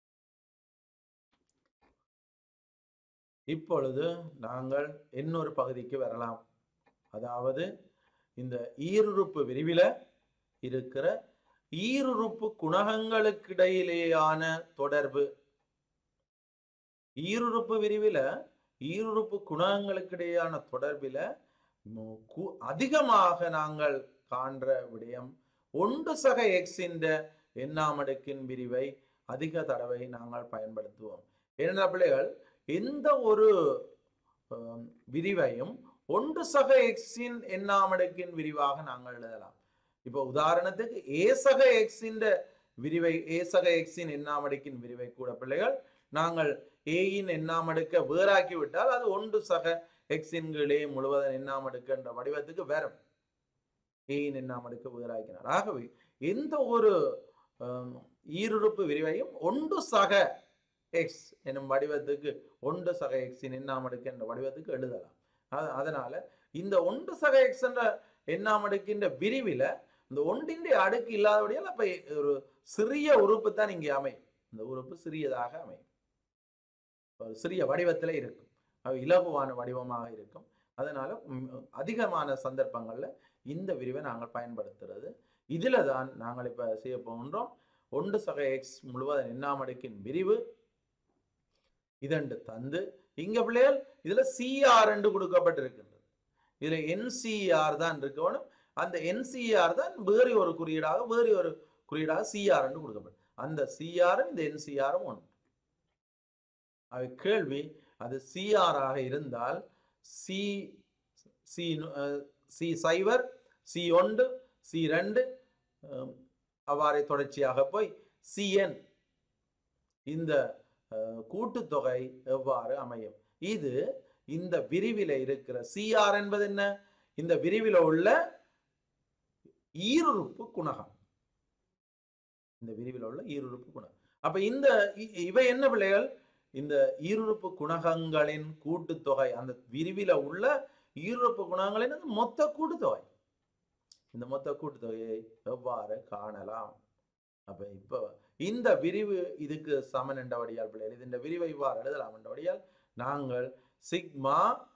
இப்பொழுது நாங்கள் இன்னொரு பகுதிக்கு வரலாம் அதாவது இந்த ஈருறுப்பு விரிவில இருக்கிற ஈருறுப்பு குணகங்களுக்கிடையிலேயான தொடர்பு ஈருறுப்பு விரிவில ஈருறுப்பு குணகங்களுக்கிடையான தொடர்பில மு- கு- அதிகமாக நாங்கள் காண்ற விடயம் ஒன்று சக எக்ஸின் எண்ணாமடுக்கின் விரிவை அதிக தடவை நாங்கள் பயன்படுத்துவோம் ஏனென்றால் பிள்ளைகள் எந்த ஒரு ஆம், விரிவையும் ஒன்று சக எக்ஸின் எண்ணாமடுக்கின் விரிவாக நாங்கள் எழுதலாம் இப்போ உதாரணத்துக்கு ஏசக எக்ஸின் விரிவை ஏசக எக்ஸின் எண்ணாமடுக்கின் விரிவை கூட பிள்ளைகள் நாங்கள் ஏயின் எண்ணாமடுக்க வேறாக்கி விட்டால் அது ஒன்று சக எக்ஸின் கீழே முழுவதன் எண்ணாமடுக்க என்ற வடிவத்துக்கு வரும் ஏயின் எண்ணாமடுக்க வேறாக்கினார் ஆகவே எந்த ஒரு ஆம், ஈருறுப்பு விரிவையும் ஒன்று சக எக்ஸ் எனும் வடிவத்துக்கு ஒன்று சக எக்ஸின் எண்ணாமடுக்கு என்ற வடிவத்துக்கு எழுதலாம் அத- அதனால இந்த ஒன்று சக எக்ஸ் என்ற எண்ணாமடுக்கின்ற விரிவில இந்த ஒன்றின் அடுக்கு இல்லாதபடியால் அப்ப ஒரு சிறிய உறுப்பு தான் இங்கே அமையும் இந்த உறுப்பு சிறியதாக அமையும் ஒரு சிறிய வடிவத்தில் இருக்கும் அது இலகுவான வடிவமாக இருக்கும் அதனால ம், அதிகமான சந்தர்ப்பங்கள்ல இந்த விரிவை நாங்கள் பயன்படுத்துறது இதுல தான் நாங்கள் இப்ப செய்ய போகின்றோம் ஒன்று சக எக்ஸ் முழுவதன் எண்ணாமடுக்கின் விரிவு இதண்டு தந்து இங்க பிள்ளைகள் இதுல சிஆர் என்று கொடுக்கப்பட்டிருக்கின்றது இதுல என்சிஆர் தான் இருக்கணும் அந்த என்சிஆர் தான் வேறு ஒரு குறியீடாக வேறு ஒரு குறியீடாக சிஆர் என்று கொடுக்கப்படும் அந்த சிஆரும் இந்த என்சிஆரும் ஒன்று அவை கேள்வி அது சிஆர் ஆக இருந்தால் சி சி நு- அஹ், சி சைவர் சி ஒன்று சி ரெண்டு அஹ், அவ்வாறே தொடர்ச்சியாக போய் சிஎன் இந்த அஹ், கூட்டுத்தொகை எவ்வாறு அமையும் இது இந்த விரிவில இருக்கிற சிஆர் என்பது என்ன இந்த விரிவில உள்ள ஈருறுப்பு குணகம் இந்த விரிவில உள்ள ஈருறுப்பு குணகம் அப்ப இந்த இ- இவை என்ன பிள்ளைகள் இந்த ஈருறுப்பு குணகங்களின் கூட்டுத்தொகை அந்த விரிவில உள்ள ஈருறுப்பு குணகங்களின் அந்த மொத்த கூட்டுத்தொகை இந்த மொத்த கூட்டுத்தொகையை எவ்வாறு காணலாம் அப்ப இப்போ இந்த விரிவு இதுக்கு சமன் என்றபடியால் பிள்ளைகள் இந்த விரிவை இவ்வாறு எழுதலாம் என்றபடியால் நாங்கள் சிக்மா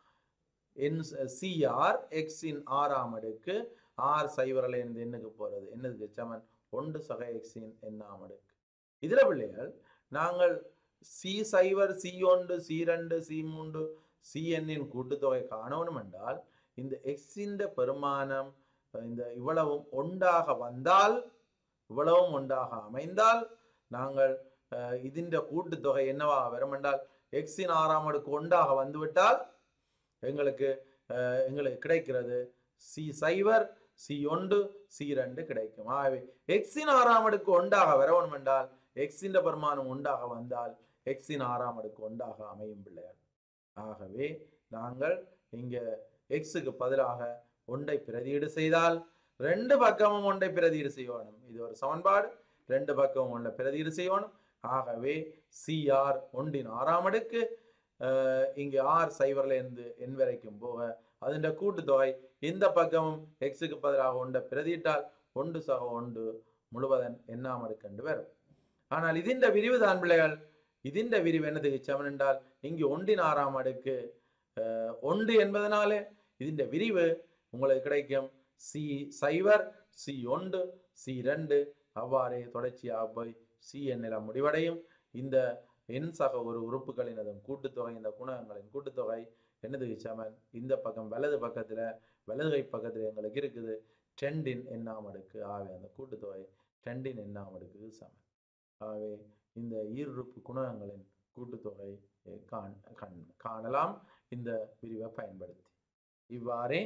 என் சிஆர் எக்ஸின் ஆறாம் அடுக்கு ஆர் சைவரில் இருந்து எண்ணுக்கு போறது என்னதுக்கு சமன் ஒன்று சக எக்ஸின் எண்ணாம் அடுக்கு இதுல பிள்ளைகள் நாங்கள் சி சைவர் சி ஒன்று சி ரெண்டு சி மூன்று சி எண்ணின் கூட்டுத்தொகை காணணும் என்றால் இந்த எக்ஸின் பெருமானம் இந்த இவ்வளவும் ஒன்றாக வந்தால் இவ்வளவும் ஒன்றாக அமைந்தால் நாங்கள் அஹ், ഇതിന്റെ கூட்டுத்தொகை என்னவாக வரும் என்றால் எக்ஸின் ஆறாம் அடுக்கு ஒன்றாக வந்துவிட்டால் எங்களுக்கு அஹ், எங்களுக்கு கிடைக்கிறது சி சைவர் சி ஒன்று சி ரெண்டு கிடைக்கும் ஆகவே எக்ஸின் ஆறாம் அடுக்கு ஒன்றாக வரணும் என்றால் எக்ஸின் பெருமானம் ஒன்றாக வந்தால் எக்ஸின் ஆறாம் அடுக்கு ஒன்றாக அமையும் பிள்ளைகள் ஆகவே நாங்கள் இங்க எக்ஸுக்கு பதிலாக ஒன்றை பிரதியீடு செய்தால் ரெண்டு பக்கமும் ஒன்றை பிரதியீடு செய்யணும் இது ஒரு சமன்பாடு ரெண்டு பக்கமும் ஒன்றை பிரதியீடு செய்யணும் ஆகவே சிஆர் ஒன்றின் ஆறாம் அடுக்கு அஹ், இங்கு ஆர் சைவர்ல இருந்து எண் வரைக்கும் போக അതിന്റെ கூட்டுத்தொகை இந்த பக்கமும் எக்ஸுக்கு பதிலாக ஒன்றை பிரதியிட்டால் ஒன்று சக ஒன்று முழுவதன் எண்ணாம் அடுக்கண்டு வரும் ஆனால் ഇതിന്റെ விரிவு தான் பிள்ளைகள் ഇതിന്റെ விரிவு என்னதுக்கு சமன் என்றால் இங்கு ஒன்றின் ஆறாம் அடுக்கு அஹ், ஒன்று என்பதனாலே ഇതിന്റെ விரிவு உங்களுக்கு கிடைக்கும் சி சைவர் சி ஒன்று சி ரெண்டு அவ்வாறே தொடர்ச்சியாக போய் சி எண்ணில் முடிவடையும் இந்த எண் சக ஒரு உறுப்புகளின் அதன் கூட்டுத்தொகை இந்த குணகங்களின் கூட்டுத்தொகை என்னதுக்கு சமன் இந்த பக்கம் வலது பக்கத்துல வலது கை பக்கத்துல எங்களுக்கு இருக்குது டெண்டின் எண்ணாம் அடுக்கு ஆகவே அந்த கூட்டுத்தொகை டெண்டின் எண்ணாம் அடுக்கு சமன் ஆகவே இந்த ஈருறுப்பு குணகங்களின் கூட்டுத்தொகை அஹ், காண் கண் காணலாம் இந்த பிரிவை பயன்படுத்தி இவ்வாறே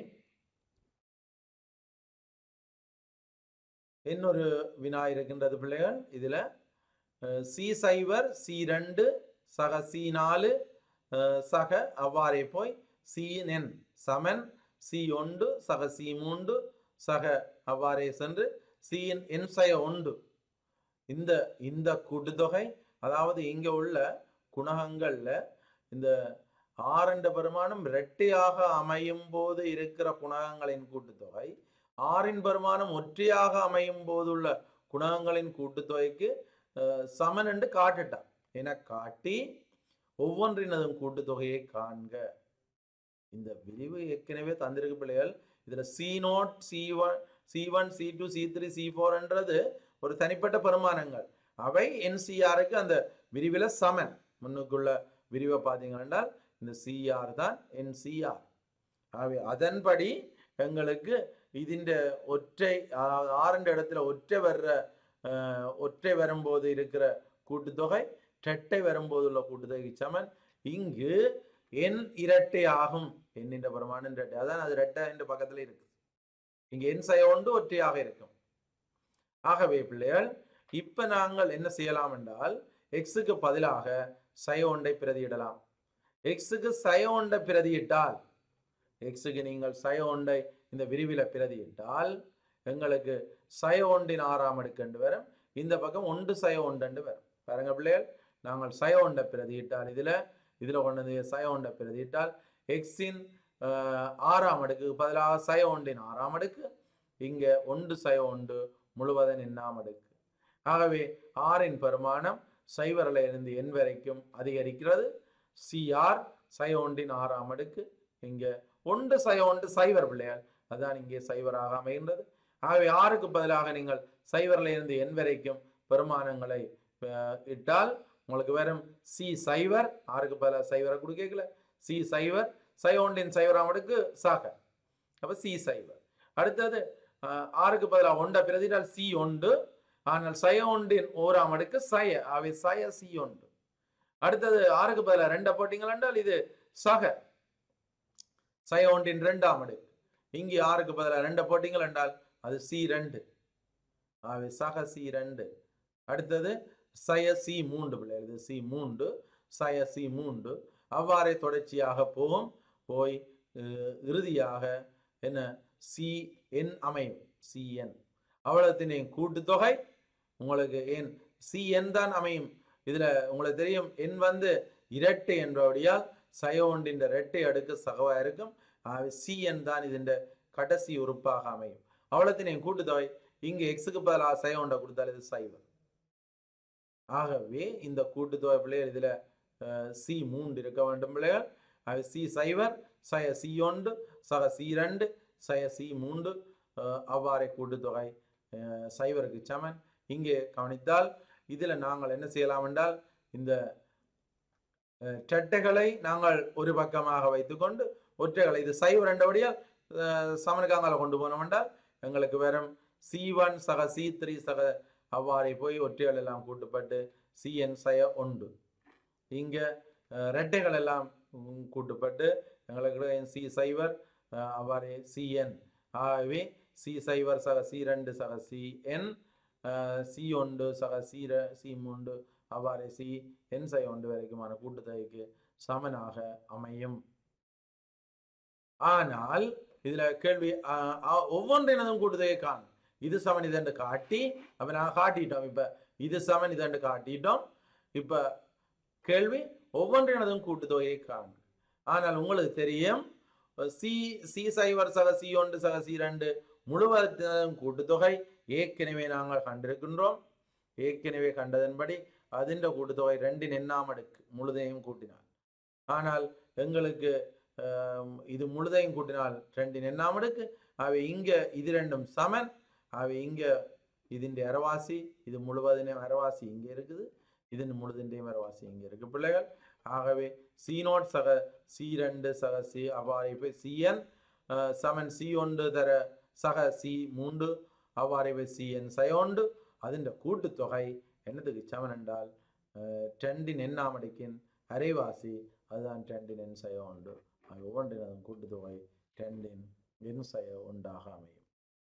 இன்னொரு வினா இருக்கின்றது பிள்ளைகள் இதுல அஹ், சி சைவர் சி ரெண்டு சக சி நாலு அஹ், சக அவ்வாறே போய் சி என் சமன் சி ஒன்று சக சி மூன்று சக அவ்வாறே சென்று சி என் சய ஒன்று இந்த இந்த கூட்டுத்தொகை அதாவது இங்க உள்ள குணகங்கள்ல இந்த ஆரண்ட பெருமானம் இரட்டையாக அமையும் போது இருக்கிற குணகங்களின் கூட்டுத்தொகை ஆறின் பெருமானம் ஒற்றையாக அமையும் போதுள்ள குணகங்களின் கூட்டுத்தொகைக்கு அஹ், சமன் என்று காட்டுட்டான் என காட்டி ஒவ்வொன்றினதும் கூட்டுத்தொகையை காண்க இந்த விரிவு ஏற்கனவே தந்திருக்கு பிள்ளைகள் இதுல C nought C one C one C two C three C ஃபோர்ன்றது ஒரு தனிப்பட்ட பெருமானங்கள் அவை என்சிஆருக்கு அந்த விரிவில் சமன் முன்னுக்குள்ள விரிவை பார்த்தீங்கன்னா இந்த சிஆர் தான் என்சிஆர் ஆகவே அதன்படி எங்களுக்கு ഇതിൻ്റെ ஒற்றை அதாவது ஆறுன்ற இடத்துல ஒற்றை வர்ற அஹ், ஒற்றை வரும்போது இருக்கிற கூட்டுத்தொகை ரெட்டை வரும்போது உள்ள கூட்டுத்தொகை சமன் இங்கு என் இரட்டை ஆகும் எண்ணின்ற பிரமாணம் இரட்டை அதான் அது ரெட்டை என்ற பக்கத்துல இருக்கு இங்க என் சய ஒன்று ஒற்றையாக இருக்கும் ஆகவே பிள்ளைகள் இப்ப நாங்கள் என்ன செய்யலாம் என்றால் எக்ஸுக்கு பதிலாக சய ஒன்றை பிரதியிடலாம் எக்ஸுக்கு சய ஒன்றை பிரதியிட்டால் எக்ஸுக்கு நீங்கள் சய ஒன்றை இந்த விரிவில பிரதியிட்டால் எங்களுக்கு சய ஒன்றின் ஆறாம் அடுக்கண்டு வரும் இந்த பக்கம் ஒன்று சய ஒன்றண்டு வரும் பாருங்க பிள்ளைகள் நாங்கள் சய ஒன்றை பிரதியிட்டால் இதுல இதுல கொண்டு வந்து சய ஒன்றை பிரதியிட்டால் எக்ஸின் ஆறாம் அடுக்கு பதிலாக சய ஒன்றின் ஆறாம் அடுக்கு இங்க ஒன்று சய ஒன்று முழுவதன் எண்ணாம் அடுக்கு ஆகவே ஆறின் பெருமானம் சைவரில் இருந்து எண் வரைக்கும் அதிகரிக்கிறது சிஆர் சய ஒன்றின் ஆறாம் அடுக்கு இங்க ஒன்று சய ஒன்று சைவர் பிள்ளையால் அதான் இங்கே சைவராக அமைகின்றது ஆகவே ஆறுக்கு பதிலாக நீங்கள் சைவரில் இருந்து எண் வரைக்கும் பெருமானங்களை அஹ், இட்டால் உங்களுக்கு வெறும் சி சைவர் ஆறுக்கு பதிலாக சைவரை கொடுக்கல சி சைவர் சை ஒன்றின் சைவராம் அடுக்கு சாக அப்ப சி சைவர் அடுத்தது அஹ், ஆறுக்கு பதிலாக ஒன்றை பிரதிட்டால் சி ஒன்று ஆனால் சய ஒன்றின் ஓராம் அடுக்கு சய அவை சய சி ஒன்று அடுத்தது ஆறுக்கு பதிலாக ரெண்டை போட்டீங்கள் என்றால் இது சக சய ஒன்றின் ரெண்டாம் அடுக்கு இங்கே ஆறுக்கு பதிலாக ரெண்டை போட்டீங்கள் என்றால் அது சி ரெண்டு ஆகவே சக சி ரெண்டு அடுத்தது சய சி மூன்று பிள்ளைகள் இது சி மூன்று சய சி மூன்று அவ்வாறே தொடர்ச்சியாக போகும் போய் அஹ், இறுதியாக என்ன சி என் அமையும் சி என் அவ்வளோத்தின் கூட்டுத்தொகை உங்களுக்கு ஏன் சி என் தான் அமையும் இதுல உங்களுக்கு தெரியும் எண் வந்து இரட்டை என்றபடியால் சய ஒன்றின் இரட்டை அடுக்கு சகவா இருக்கும் சி என் தான் இதன் கடைசி உறுப்பாக அமையும் அவ்வளோத்தின் கூட்டுத்தொகை இங்க எக்ஸுக்கு பதிலாக சய ஒன்றை கொடுத்தால் இது சைவர் ஆகவே இந்த கூட்டுத்தொகை பிள்ளைகள் இதுல சி மூன்று இருக்க வேண்டும் பிள்ளைகள் ஆகவே சி சைவர் சய சி ஒன்று சக சி ரெண்டு சய சி மூன்று அஹ், அவ்வாறே கூட்டுத்தொகை அஹ், சைவருக்கு சமன் இங்கே கவனித்தால் இதுல நாங்கள் என்ன செய்யலாம் என்றால் இந்த அஹ், இரட்டைகளை நாங்கள் ஒரு பக்கமாக வைத்துக்கொண்டு ஒற்றைகளை இது சைவர் என்றபடியால் அஹ், சமனுக்காங்கால கொண்டு போனோம் என்றால் எங்களுக்கு வெறும் சி ஒன் சக சி த்ரீ சக அவ்வாறே போய் ஒற்றைகள் எல்லாம் கூட்டுப்பட்டு சிஎன் சய ஒன்று இங்க அஹ், ரெட்டைகள் எல்லாம் உம், கூட்டுப்பட்டு எங்களுக்கு சி சைவர் அஹ், அவ்வாறே சிஎன் ஆகவே சி சைவர் சக சி ரெண்டு சக சி என் சி ஒன்று சக சி ர சி மூன்று அவ்வாறே சி என் சை ஒன்று வரைக்குமான கூட்டுத்தொகைக்கு சமனாக அமையும் ஆனால் இதுல கேள்வி ஆஹ், ஆஹ், ஒவ்வொன்றினதும் கூட்டுதொகை காணும் இது சமன் இதென்று காட்டி அப்ப நாங்க காட்டிட்டோம் இப்ப இது சமன் இதென்று காட்டிட்டோம் இப்ப கேள்வி ஒவ்வொன்றினதும் கூட்டுத்தொகையை காணும் ஆனால் உங்களுக்கு தெரியும் சி சி சைவர் சக சி ஒன்று சக சி ரெண்டு முழுவதும் கூட்டுத்தொகை ஏற்கனவே நாங்கள் கண்டிருக்கின்றோம் ஏற்கனவே கண்டதன்படி அதிண்ட கூட்டுத்தொகை ரெண்டின் எண்ணாம் அடுக்கு முழுதையும் கூட்டினார் ஆனால் எங்களுக்கு ஆம், இது முழுதையும் கூட்டினால் ரெண்டின் எண்ணாம் அடுக்கு அவை இங்க இது ரெண்டும் சமன் அவை இங்க ഇതിന്റെ അരവാസി ഇത് മുഴുവതിൻ്റെയും അരവാസി ഇങ്ങ இருக்குது ഇതിന് മുഴുതിൻ്റെയും അരവാசி இங்க இருக்கு பிள்ளைகள் ஆகவே சி நோட் சக சி ரெண்டு சக சி அவ்வாறு போய் சிஎன் சமன் சி ஒன்று தர சக சி மூன்று அவ்வாறு போய் சிஎன் சை ஒன்று അതിൻ്റെ കൂട്ടുதொகை என்னதுக்கு சமன் என்றால் டெண்டின் எண்ணாமடிக்கின் அரைவாசி அதுதான் டெண்டின் எண் செய்ய உண்டு அது ஒவ்வொன்றினதும் கூட்டுத்தொகை டெண்டின் எண் செய்ய உண்டாக அமையும்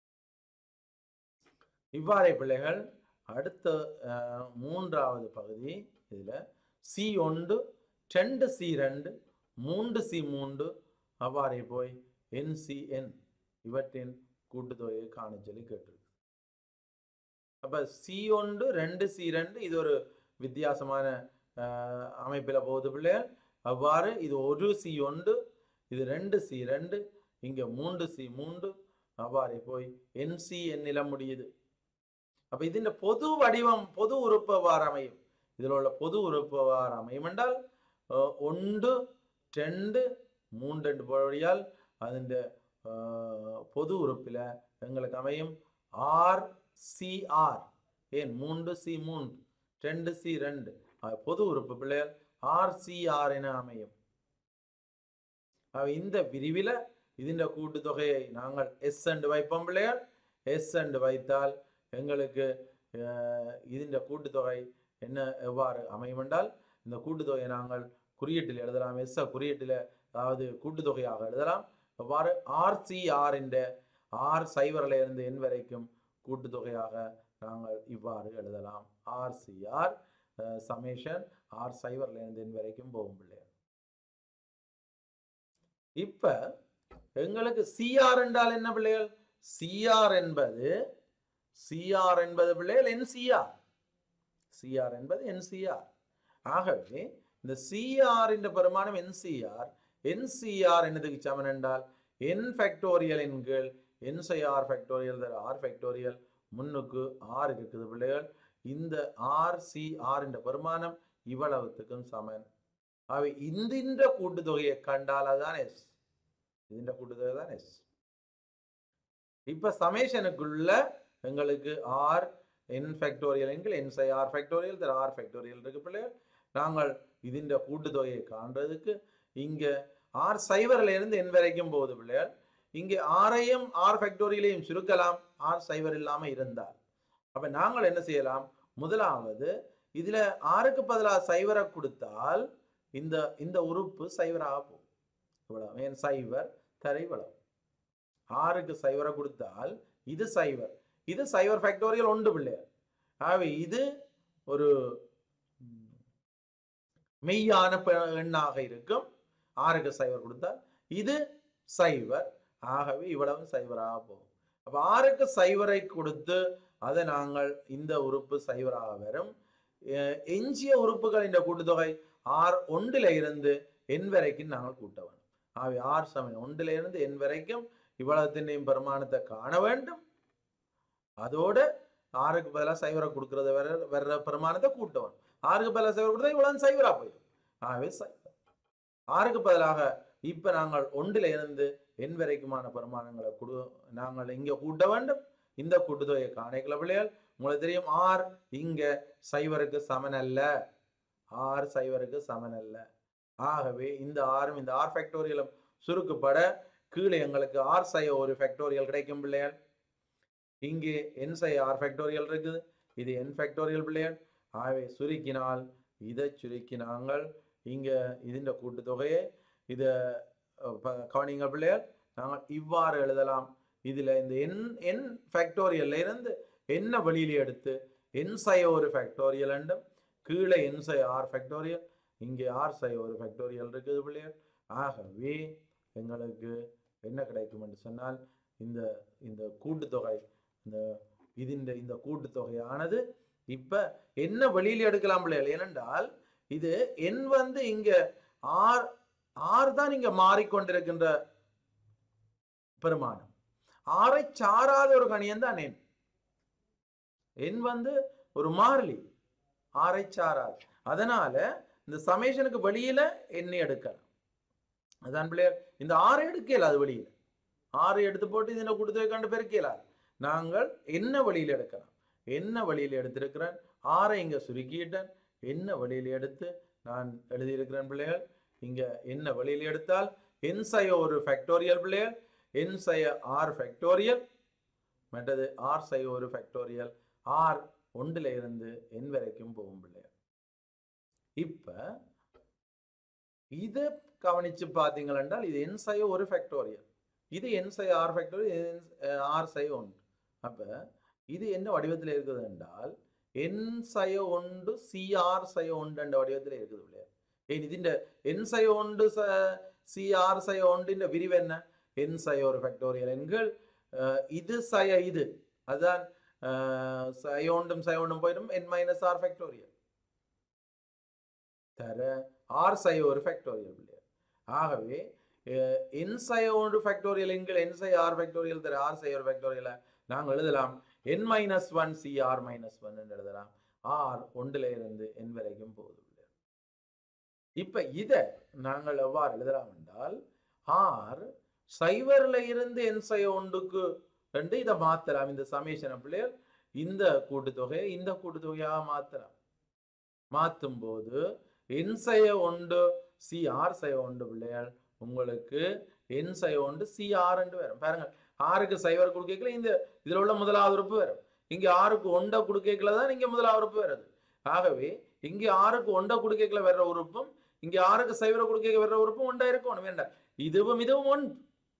இவ்வாறே பிள்ளைகள் அடுத்த அஹ், மூன்றாவது பகுதி இதில் சி ஒன்று ரெண்டு சி ரெண்டு மூன்று சி மூன்று அவ்வாறே போய் என்சிஎன் இவற்றின் கூட்டுத்தொகையை காண சொல்லி கேட்டிருக்கு அப்போ சி ஒன்று ரெண்டு சி ரெண்டு இது ஒரு வித்தியாசமான அஹ், அமைப்பில் போகுது பிள்ளைகள் அவ்வாறு இது ஒரு சி ஒன்று இது ரெண்டு சி ரெண்டு இங்கே மூன்று சி மூன்று அவ்வாறே போய் என்சி எண்ணில முடியுது அப்ப ഇതിന്റെ பொது வடிவம் பொது உறுப்பு எவ்வாறு அமையும் இதில் உள்ள பொது உறுப்பு எவ்வாறு அமையும் என்றால் அஹ், ஒன்று ரெண்டு மூன்று ரெண்டு போடியால் അതിൻ്റെ பொது உறுப்பில் எங்களுக்கு அமையும் ஆர் சி ஆர் ஏன் மூன்று சி மூன்று ரெண்டு சி ரெண்டு அது பொது உறுப்பு பிள்ளைகள் ஆர் சி ஆர் என அமையும் அவ இந்த விரிவில் ഇതിൻ്റെ கூட்டுத்தொகையை நாங்கள் எஸ் என்று வைப்போம் பிள்ளைகள் எஸ் என்று வைத்தால் எங்களுக்கு அஹ், ഇതിൻ്റെ கூட்டுத்தொகை என்ன எவ்வாறு அமையும் என்றால் இந்த கூட்டுத்தொகையை நாங்கள் குறியீட்டில் எழுதலாம் எஸ் குறியீட்டில் அதாவது கூட்டுத்தொகையாக எழுதலாம் எவ்வாறு ஆர்சிஆரின் ஆர் சைவரில் இருந்து எண் வரைக்கும் கூட்டுத்தொகையாக நாங்கள் இவ்வாறு எழுதலாம் ஆர்சிஆர் சமேஷன் ஆர் சைவரில் இருந்து எண் வரைக்கும் போகும் பிள்ளைகள் இப்ப எங்களுக்கு சிஆர் என்றால் என்ன பிள்ளைகள் சிஆர் என்பது சிஆர் என்பது பிள்ளைகள் என்சிஆர் சிஆர் என்பது என்சிஆர் ஆகவே இந்த சிஆர் என்ற பெருமானம் என்சிஆர் என்சிஆர் என்னதுக்கு சமன் என்றால் என் ஃபேக்டோரியலின் கீழ் என்சிஆர் ஃபேக்டோரியல் தர ஆர் ஃபேக்டோரியல் முன்னுக்கு ஆர் இருக்குது பிள்ளைகள் இந்த ஆர் சி ஆர் என்ற பெருமானம் இவ்வளவுத்துக்கும் சமன் அவை இந்த கூட்டுத்தொகையை கண்டால் அதுதான் எஸ் ഇതിന്റെ കൂട്ടുതൊகை தான் எஸ் இப்ப சமேஷனுக்குள்ள எங்களுக்கு ஆர் என் ஃபேக்டோரியல் என்கிற என் சை ஆர் ஃபேக்டோரியல் தர ஆர் ஃபேக்டோரியல் இருக்கு பிள்ளைகள் நாங்கள் ഇതിന്റെ கூட்டுத்தொகையை காண்றதுக்கு இங்க ஆர் சைவரில் இருந்து என் வரைக்கும் போகுது பிள்ளைகள் இங்கே ஆரையும் ஆர் ஃபேக்டோரியலையும் சுருக்கலாம் ஆர் சைவர் இல்லாம இருந்தால் அப்ப நாங்கள் என்ன செய்யலாம் முதலாவது இதுல ஆறுக்கு பதிலாக சைவரை கொடுத்தால் இந்த இந்த உறுப்பு சைவராக போகும் இவ்வளவு ஏன் சைவர் தரை இவ்வளவு ஆறுக்கு சைவரை கொடுத்தால் இது சைவர் இது சைவர் ஃபேக்டோரியல் ஒன்று பிள்ளையார் ஆகவே இது ஒரு ம், மெய்யான பெ- எண்ணாக இருக்கும் ஆறுக்கு சைவர் கொடுத்தால் இது சைவர் ஆகவே இவ்வளவு சைவராக போகும் அப்ப ஆறுக்கு சைவரை கொடுத்து அதை நாங்கள் இந்த உறுப்பு சைவராக வரும் எ- எஞ்சிய உறுப்புகளின் கூட்டுத்தொகை ஆர் ஒன்றில் இருந்து என் வரைக்கும் நாங்கள் கூட்ட வேண்டும் ஆகவே ஆர் சமயம் ஒன்றில் இருந்து என் வரைக்கும் இவ்வளவுத்தினையும் பெருமானத்தை காண வேண்டும் அதோட ஆறுக்கு பதிலாக சைவரை கொடுக்கறத வர வர்ற பெருமானத்தை கூட்ட வேண்டும் ஆறுக்கு பதிலாக சைவர் கொடுத்தா இவ்வளவு சைவரா போயிடும் ஆகவே சைவர் ஆறுக்கு பதிலாக இப்ப நாங்கள் ஒன்றில் இருந்து என் வரைக்குமான பெருமானங்களை கொடு நாங்கள் இங்க கூட்ட வேண்டும் இந்த கூட்டுத்தொகையை காணிக்கல பிள்ளைகள் உங்களுக்கு தெரியும் ஆர் இங்க சைவருக்கு சமன் அல்ல ஆர் சைவருக்கு சமன் அல்ல ஆகவே இந்த ஆறும் இந்த ஆர் ஃபேக்டோரியலும் சுருக்குப்பட கீழே எங்களுக்கு ஆர் சை ஒரு ஃபேக்டோரியல் கிடைக்கும் பிள்ளைகள் இங்கே என் சை ஆர் ஃபேக்டோரியல் இருக்குது இது என் ஃபேக்டோரியல் பிள்ளைகள் ஆகவே சுருக்கினால் இதை சுருக்கி நாங்கள் இங்க ഇതിൻ്റെ கூட்டுத்தொகையை இதை கவனிங்க பிள்ளைகள் நாங்கள் இவ்வாறு எழுதலாம் இதுல இந்த என் என் ஃபேக்டோரியல்ல இருந்து என்ன வெளியில எடுத்து என் சை ஒரு ஃபேக்டோரியல் என்றும் கீழே என் சை ஆர் ஃபேக்டோரியல் இங்கே ஆர் சை ஒரு ஃபேக்டோரியல் இருக்குது பிள்ளைகள் ஆகவே எங்களுக்கு என்ன கிடைக்கும் என்று சொன்னால் இந்த இந்த கூட்டுத்தொகை இந்த ഇതിൻ്റെ இந்த கூட்டுத்தொகையானது இப்ப என்ன வெளியில எடுக்கலாம் பிள்ளைகள் ஏனென்றால் இது என் வந்து இங்க ஆர் ஆர் தான் இங்க மாறிக்கொண்டிருக்கின்ற பெருமானம் ஆரை சாராத ஒரு கணியம் தான் எண் எண் வந்து ஒரு மாறிலி ஆரை சாராது அதனால இந்த சமேஷனுக்கு வெளியில எண்ணெய் எடுக்கலாம் அதான் பிள்ளையர் இந்த ஆறு எடுக்கல அது வெளியில ஆறு எடுத்து போட்டு இதில் கொடுத்து கண்டு பெருக்கலாது நாங்கள் என்ன வழியில் எடுக்கலாம் என்ன வழியில் எடுத்திருக்கிறேன் ஆறை இங்க சுருக்கிட்டேன் என்ன வழியில் எடுத்து நான் எழுதியிருக்கிறேன் பிள்ளைகள் இங்க என்ன வழியில் எடுத்தால் என்சைய ஒரு ஃபேக்டோரியல் பிள்ளைகள் என்சைய ஆர் ஃபேக்டோரியல் மற்றது ஆர் சை ஒரு ஃபேக்டோரியல் ஆர் ஒன்றுல இருந்து என் வரைக்கும் போகும் பிள்ளைகள் இப்ப இதை கவனிச்சு பார்த்தீங்கள் என்றால் இது என் சை ஒரு ஃபேக்டோரியல் இது என் சை ஆர் ஃபேக்டோரியல் ஆர் சை ஒன்று அப்ப இது என்ன வடிவத்தில் இருக்குது என்றால் என் சய ஒன்று சிஆர் சய ஒன்று என்ற வடிவத்தில் இருக்குது பிள்ளையார் ஏன் ഇതിന്റെ എൻ സയ ഉണ്ട് സി ആർ സയ ഒണ്ടിന്റെ വിരിവ് என்ன എൻ സയ ഒരു ഫാക്ടോറിയൽ എങ്കിൽ ഇത് സയ ഇത് അതാണ് സയ ഒണ്ടും സയ ഒണ്ടും പോയിട്ടും എൻ മൈനസ് ആർ ഫാക്ടോറിയൽ தர ஆர் சய ஒரு ஃபேக்டோரியல் பிள்ளையார் ஆகவே என் சய ஒன்று ஃபேக்டோரியல் எங்கள் என் சை ஆர் ஃபேக்டோரியல் தர ஆர் சை ஒரு ஃபேக்டோரியலை நாங்கள் எழுதலாம் n minus one C r minus one எழுதலாம் ஆர் ஒன்றுல இருந்து என் வரைக்கும் போகுது பிள்ளையார் இப்ப இதை நாங்கள் எவ்வாறு எழுதலாம் என்றால் ஆர் சைவர்ல இருந்து என் சை ஒன்றுக்கு ரெண்டு இதை மாத்தலாம் இந்த சமேஷன பிள்ளைகள் இந்த கூட்டுத்தொகையை இந்த கூட்டுத்தொகையாக மாத்தலாம் மாற்றும் போது என் சய ஒன்று சி ஆர் சய ஒன்று பிள்ளைகள் உங்களுக்கு என் சய ஒன்று சி ஆர் என்று வரும் பாருங்க ஆறுக்கு சைவர் கொடுக்கல இந்த இதுல உள்ள முதலாவது உறுப்பு வரும் இங்க ஆறுக்கு ஒண்டை கொடுக்கல தான் இங்க முதலாவது உறுப்பு வருது ஆகவே இங்க ஆறுக்கு ஒண்டை கொடுக்கல வர்ற உறுப்பும் இங்க ஆறுக்கு சைவரை கொடுக்க வர்ற உறுப்பும் ஒண்டா இருக்கணும் வேண்டாம் இதுவும் இதுவும் ஒன்று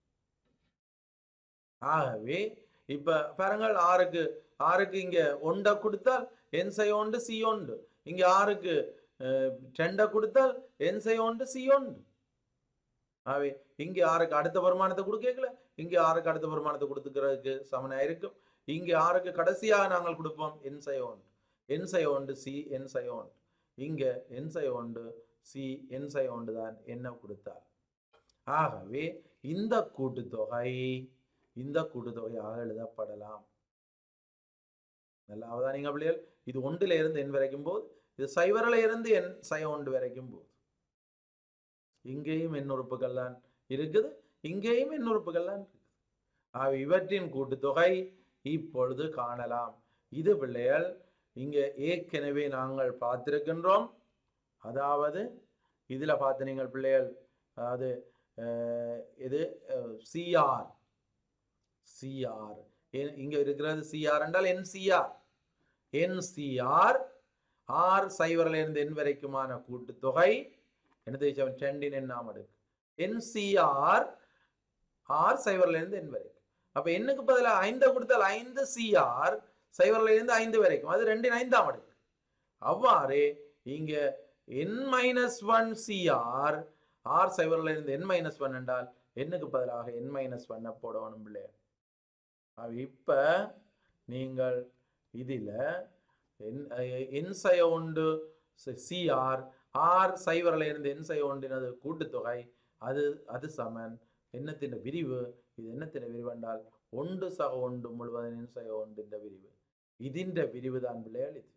ஆகவே இப்ப பாருங்கள் ஆறுக்கு ஆறுக்கு இங்க ஒண்டை கொடுத்தால் என் சை ஒன்று சி ஒன்று இங்க ஆறுக்கு ரெண்டை கொடுத்தால் என் சை ஒன்று சி ஒன்று ஆகவே இங்க ஆறுக்கு அடுத்த வருமானத்தை கொடுக்கல இங்க ஆறுக்கு அடுத்த வருமானத்தை கொடுத்துக்கிறதுக்கு சமனா இருக்கும் இங்க ஆறுக்கு கடைசியாக நாங்கள் கொடுப்போம் என் சை ஒன்று என் சை ஒன்று சி என் சை ஒன்று இங்க என் சை ஒன்று சி என் சை ஒன்று தான் என்ன கொடுத்தால் ஆகவே இந்த கூட்டுத்தொகை இந்த கூட்டுத்தொகையாக எழுதப்படலாம் நல்லா அவதானிங்க பிள்ளைகள் இது ஒன்றுல இருந்து என் வரைக்கும் போது இது சைவரில் இருந்து என் சை ஒன்று வரைக்கும் போகுது இங்கேயும் என் உறுப்புகள்லாம் இருக்குது இங்கேயும் என் உறுப்புகள்லாம் இருக்குது ஆக இவற்றின் கூட்டுத்தொகை இப்பொழுது காணலாம் இது பிள்ளைகள் இங்க ஏற்கனவே நாங்கள் பார்த்திருக்கின்றோம் அதாவது இதுல பார்த்து நீங்கள் பிள்ளைகள் அதாவது இது சிஆர் சிஆர் இங்க இருக்கிறது சிஆர் என்றால் என்சிஆர் என்சிஆர் ஆர் சைவரில் இருந்து என் வரைக்குமான கூட்டுத்தொகை என்ன ரெண்டின் எண்ணாம் அடுக்கு என்சிஆர் ஆர் சைவரில் இருந்து என் வரைக்கும் அப்ப எண்ணுக்கு பதிலாக ஐந்தை கொடுத்தால் ஐந்து சிஆர் சைவரில் இருந்து ஐந்து வரைக்கும் அது ரெண்டின் ஐந்தாம் அடுக்கு அவ்வாறு இங்க n minus one C r r சைவரில் இருந்து என் மைனஸ் ஒன் என்றால் எண்ணுக்கு பதிலாக என் மைனஸ் ஒன்னை போடணும் பிள்ளையர் இப்ப நீங்கள் இதில் என் என் சய உண்டு சிஆர் ஆர் சைவரில் இருந்து என் சய உண்டினது கூட்டுத்தொகை அது அது சமன் எண்ணத்தின் விரிவு இது எண்ணத்தின் விரிவு என்றால் ஒன்று சக ஒன்று முழுவதும் என் சய ஒன்றின் விரிவு ഇതിൻ്റെ വിരിവ് താൻ പിള്ളയാൽ ഇത്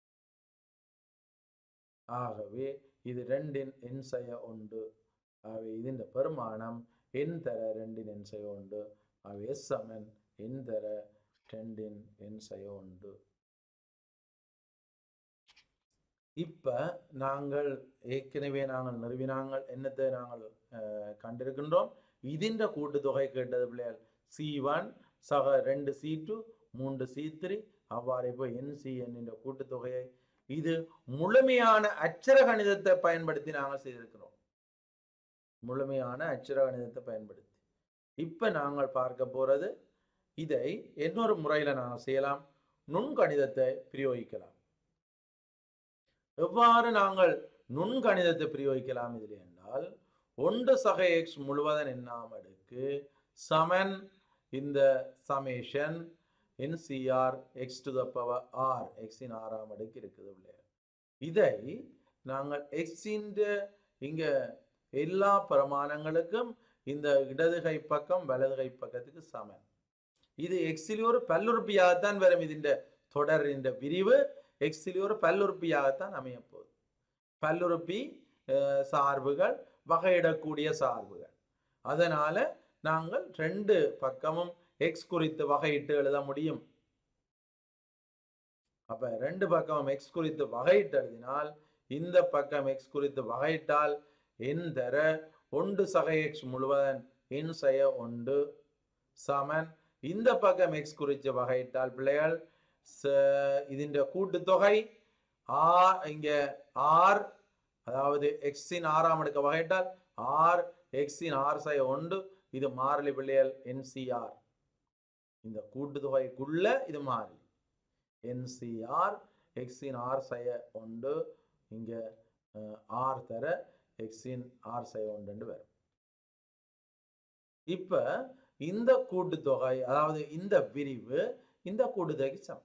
ആകവേ ഇത് രണ്ടിൻ എൻസയ ഉണ്ട് ആകെ ഇതിൻ്റെ പെരുമാണം എൻ തര രണ്ടിൻ എൻസയ ഉണ്ട് ആകെ എസ് സമൻ എൻ തര രണ്ടിൻ എൻസയ ഉണ്ട് இப்ப நாங்கள் ஏற்கனவே நாங்கள் நிறுவினாங்கள் என்னத்தை நாங்கள் கண்டிருக்கின்றோம் ഇതിൻ്റെ கூட்டுத்தொகை கேட்டது பிள்ளையால் சி ஒன் சக ரெண்டு சி டூ மூன்று சி த்ரீ அவ்வாறு இப்போ என்சிஎன்னின் கூட்டுத்தொகையை இது முழுமையான அச்சர கணிதத்தை பயன்படுத்தி நாங்கள் செய்திருக்கிறோம் முழுமையான அச்சர கணிதத்தை பயன்படுத்தி இப்ப நாங்கள் பார்க்க போறது இதை இன்னொரு முறையில நாங்கள் செய்யலாம் நுண்கணிதத்தை பிரயோகிக்கலாம் எவ்வாறு நாங்கள் நுண்கணிதத்தை பிரயோகிக்கலாம் இதில் என்றால் ஒன்று சக எக்ஸ் முழுவதன் எண்ணாம் அடுக்கு சமன் இந்த summation n C r x to the power r எக்ஸின் ஆறாம் அடுக்கு இருக்குது பிள்ளையார் இதை நாங்கள் எக்ஸின் இங்க எல்லா பிரமாணங்களுக்கும் இந்த இடது கை பக்கம் வலது கை பக்கத்துக்கு சமன் இது எக்ஸில் ஒரு பல்லுறுப்பியாகத்தான் வரும் ഇതിന്റെ தொடர் இந்த விரிவு எக்ஸில் ஒரு பல்லுறுப்பியாகத்தான் அமைய போகுது பல்லுறுப்பி சார்புகள் வகையிடக்கூடிய சார்புகள் அதனால நாங்கள் ரெண்டு பக்கமும் எக்ஸ் குறித்து வகையிட்டு எழுத முடியும் அப்ப ரெண்டு பக்கம் எக்ஸ் குறித்து வகையிட்டு எழுதினால் இந்த பக்கம் எக்ஸ் குறித்து வகையிட்டால் என் தர ஒன்று சக எக்ஸ் முழுவதன் என் செய்ய ஒன்று சமன் இந்த பக்கம் எக்ஸ் குறித்து வகையிட்டால் பிள்ளைகள் ச- ഇതിന്റെ கூட்டுத்தொகை ஆர் இங்க ஆர் அதாவது எக்ஸின் ஆறாம் அடுக்க வகையிட்டால் ஆர் எக்ஸின் ஆர் சை ஒன்று இது மாறிலி பிள்ளைகள் என்சிஆர் இந்த கூட்டுத்தொகைக்குள்ள இது மாறிலி என்சிஆர் எக்ஸின் ஆர் சைய ஒன்று இங்க அஹ், ஆர் தர எக்ஸின் ஆர் சை ஒன்று வரும் இப்ப இந்த கூட்டுத்தொகை அதாவது இந்த விரிவு இந்த கூட்டுத்தொகைக்கு சமம்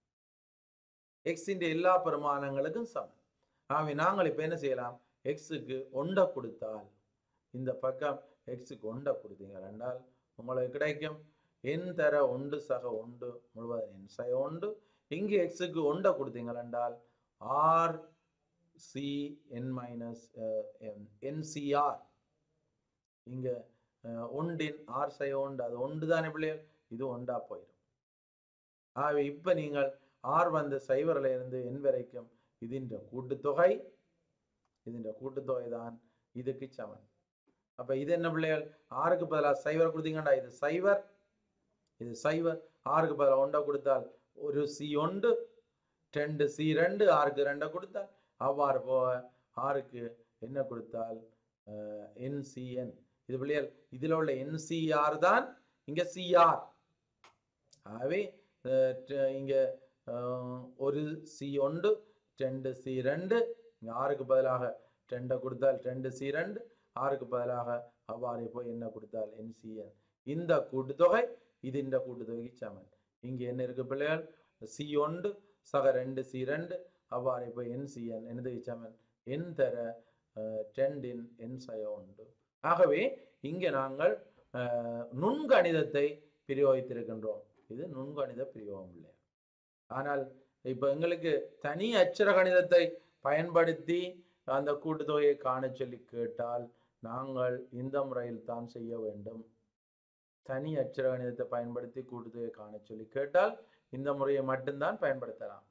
எக்ஸின் எல்லா பெருமானங்களுக்கும் சமம் ஆகவே நாங்கள் இப்ப என்ன செய்யலாம் எக்ஸுக்கு ஒண்டை கொடுத்தால் இந்த பக்கம் எக்ஸுக்கு ஒண்டை கொடுத்தீங்க ரெண்டால் உங்களுக்கு கிடைக்கும் என் தர ஒன்று சக ஒன்று முழுவதும் என் சக ஒன்று இங்கே எக்ஸுக்கு ஒண்டை கொடுத்தீங்க ரெண்டால் r C n minus n C r இங்க அஹ், ஒன்றின் ஆர் சை ஒன்று அது ஒன்று தானே பிள்ளைகள் இது ஒண்டா போயிடும் ஆகவே இப்ப நீங்கள் ஆர் வந்த சைவரில் இருந்து என் வரைக்கும் ഇതിൻ്റെ കൂട്ടുதொகை ഇതിൻ്റെ കൂട്ടുதொகை தான் இதுக்கு சமன் அப்ப இது என்ன பிள்ளைகள் ஆறுக்கு பதிலாக சைவர் கொடுத்தீங்கடா இது சைவர் இது சைவர் ஆறுக்கு பதிலாக ஒண்டை கொடுத்தால் ஒரு சி ஒன்று ரெண்டு சி ரெண்டு ஆறுக்கு ரெண்டை கொடுத்தால் அவ்வாறு போக ஆறுக்கு என்ன கொடுத்தால் என்சிஎன் இது பிள்ளைகள் இதில் உள்ள என்சிஆர் தான் இங்க சிஆர் ஆகவே அஹ், ட- இங்க அஹ், ஒரு சி ஒன்று ரெண்டு சி ரெண்டு இங்க ஆறுக்கு பதிலாக ரெண்டை கொடுத்தால் ரெண்டு சி ரெண்டு ஆறுக்கு பதிலாக அவ்வாறே போய் என்ன கொடுத்தால் என்சிஎன் இந்த கூட்டுத்தொகை இது இந்த கூட்டுத்தொகைக்கு சமன் இங்க என்ன இருக்கு பிள்ளைகள் சி ஒன்று சக ரெண்டு சி ரெண்டு அவ்வாறே போய் என்சிஎன் என்னது சமன் என் தர அஹ், ரெண்டின் என் சய உண்டு ஆகவே இங்கே நாங்கள் அஹ், நுண்கணிதத்தை பிரயோகித்திருக்கின்றோம் இது நுண்கணித பிரயோகம் இல்லை ஆனால் இப்போ எங்களுக்கு தனி அச்சர கணிதத்தை பயன்படுத்தி அந்த கூட்டுத்தொகையை காண சொல்லி கேட்டால் நாங்கள் இந்த முறையில் தான் செய்ய வேண்டும் தனி அச்சர கணிதத்தை பயன்படுத்தி கூட்டுத்தொகையை காண சொல்லி கேட்டால் இந்த முறையை மட்டும்தான் பயன்படுத்தலாம்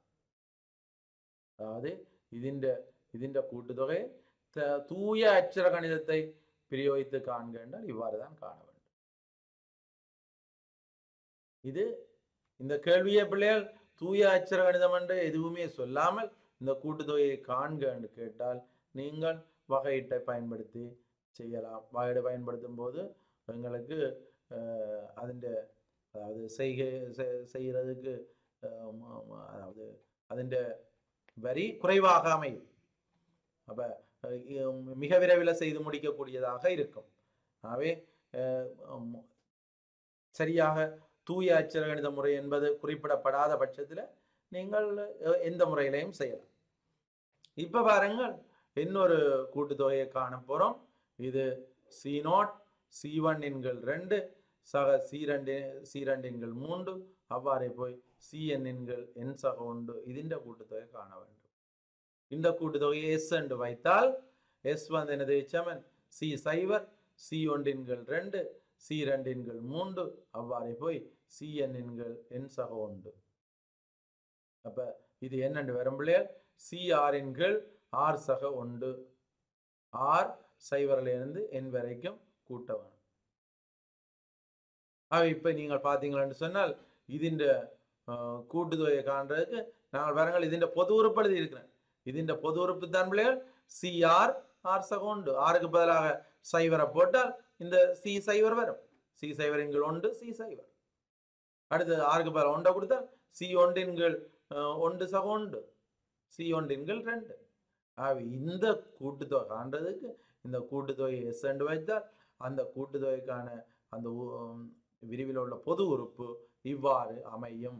அதாவது ഇതിൻ്റെ ഇതിൻ്റെ கூட்டுத்தொகை த- தூய அச்சர கணிதத்தை பிரயோகித்து காண்க என்றால் இவ்வாறு தான் காண வேண்டும் இது இந்த கேள்வியை பிள்ளைகள் தூய அச்சர கணிதம் என்று எதுவுமே சொல்லாமல் இந்த கூட்டுத்தொகையை காண்க என்று கேட்டால் நீங்கள் வகையீட்டை பயன்படுத்தி செய்யலாம் வகையீட்டை பயன்படுத்தும் போது எங்களுக்கு அஹ், அதிൻ്റെ அதாவது செய்கை செ- செய்கிறதுக்கு அஹ், ம- ம- அதாவது அதிൻ്റെ வரி குறைவாக அமையும் அப்போ மிக விரைவில் செய்து முடிக்கக்கூடியதாக இருக்கும் ஆகவே அஹ், உம், சரியாக தூய அச்சர கணித முறை என்பது குறிப்பிடப்படாத பட்சத்தில் நீங்கள் அஹ், எந்த முறையிலையும் செய்யலாம் இப்ப பாருங்கள் இன்னொரு கூட்டுத்தொகையை காண போறோம் இது சி நாட் சி ஒன் எண்கள் ரெண்டு சக சி ரெண்டு சி ரெண்டு எண்கள் மூன்று அவ்வாறே போய் சி என் எண்கள் என் சக உண்டு ഇതിൻ്റെ கூட்டுத்தொகை காண வேண்டும் இந்த கூட்டுத்தொகையை எஸ் என்று வைத்தால் எஸ் வந்து என்னது சமன் சி சைவர் சி ஒன்றின்கள் ரெண்டு சி ரெண்டின்கள் மூன்று அவ்வாறே போய் சி என் எண்கள் என் சக உண்டு அப்ப இது என்னென்று வரும் பிள்ளைகள் சி ஆறின்கள் ஆர் சக உண்டு ஆர் சைவரில் இருந்து என் வரைக்கும் கூட்ட வேணும் ஆக இப்ப நீங்கள் பார்த்தீங்களான்னு சொன்னால் ഇതിൻ്റെ കൂട്ടുതുകയെ കാണുறதுக்கு நாங்கள் வரங்கள் ഇതിൻ്റെ பொது உறுப்பு எழுதி இருக்கிறேன் ഇതിൻ്റെ பொது உறுப்பு தான் பிள்ளைகள் சி ஆர் ஆர் சகோண்டு ஆருக்கு பதிலாக சைவரை போட்டால் இந்த சி சைவர் வரும் சி சைவர் எண்கள் ஒன்று சி சைவர் அடுத்தது ஆருக்கு பதிலாக ஒன்றை கொடுத்தால் சி ஒன்றின்கள் அஹ், ஒன்று சகோண்டு சி ஒன்றின்கள் ரெண்டு ஆக இந்த கூட்டுத்தொகை காண்றதுக்கு இந்த கூட்டுத்தொகை எஸ் என்று வைத்தால் அந்த கூட்டுத்தொகைக்கான அந்த உ- உம், விரிவில் உள்ள பொது உறுப்பு இவ்வாறு அமையும்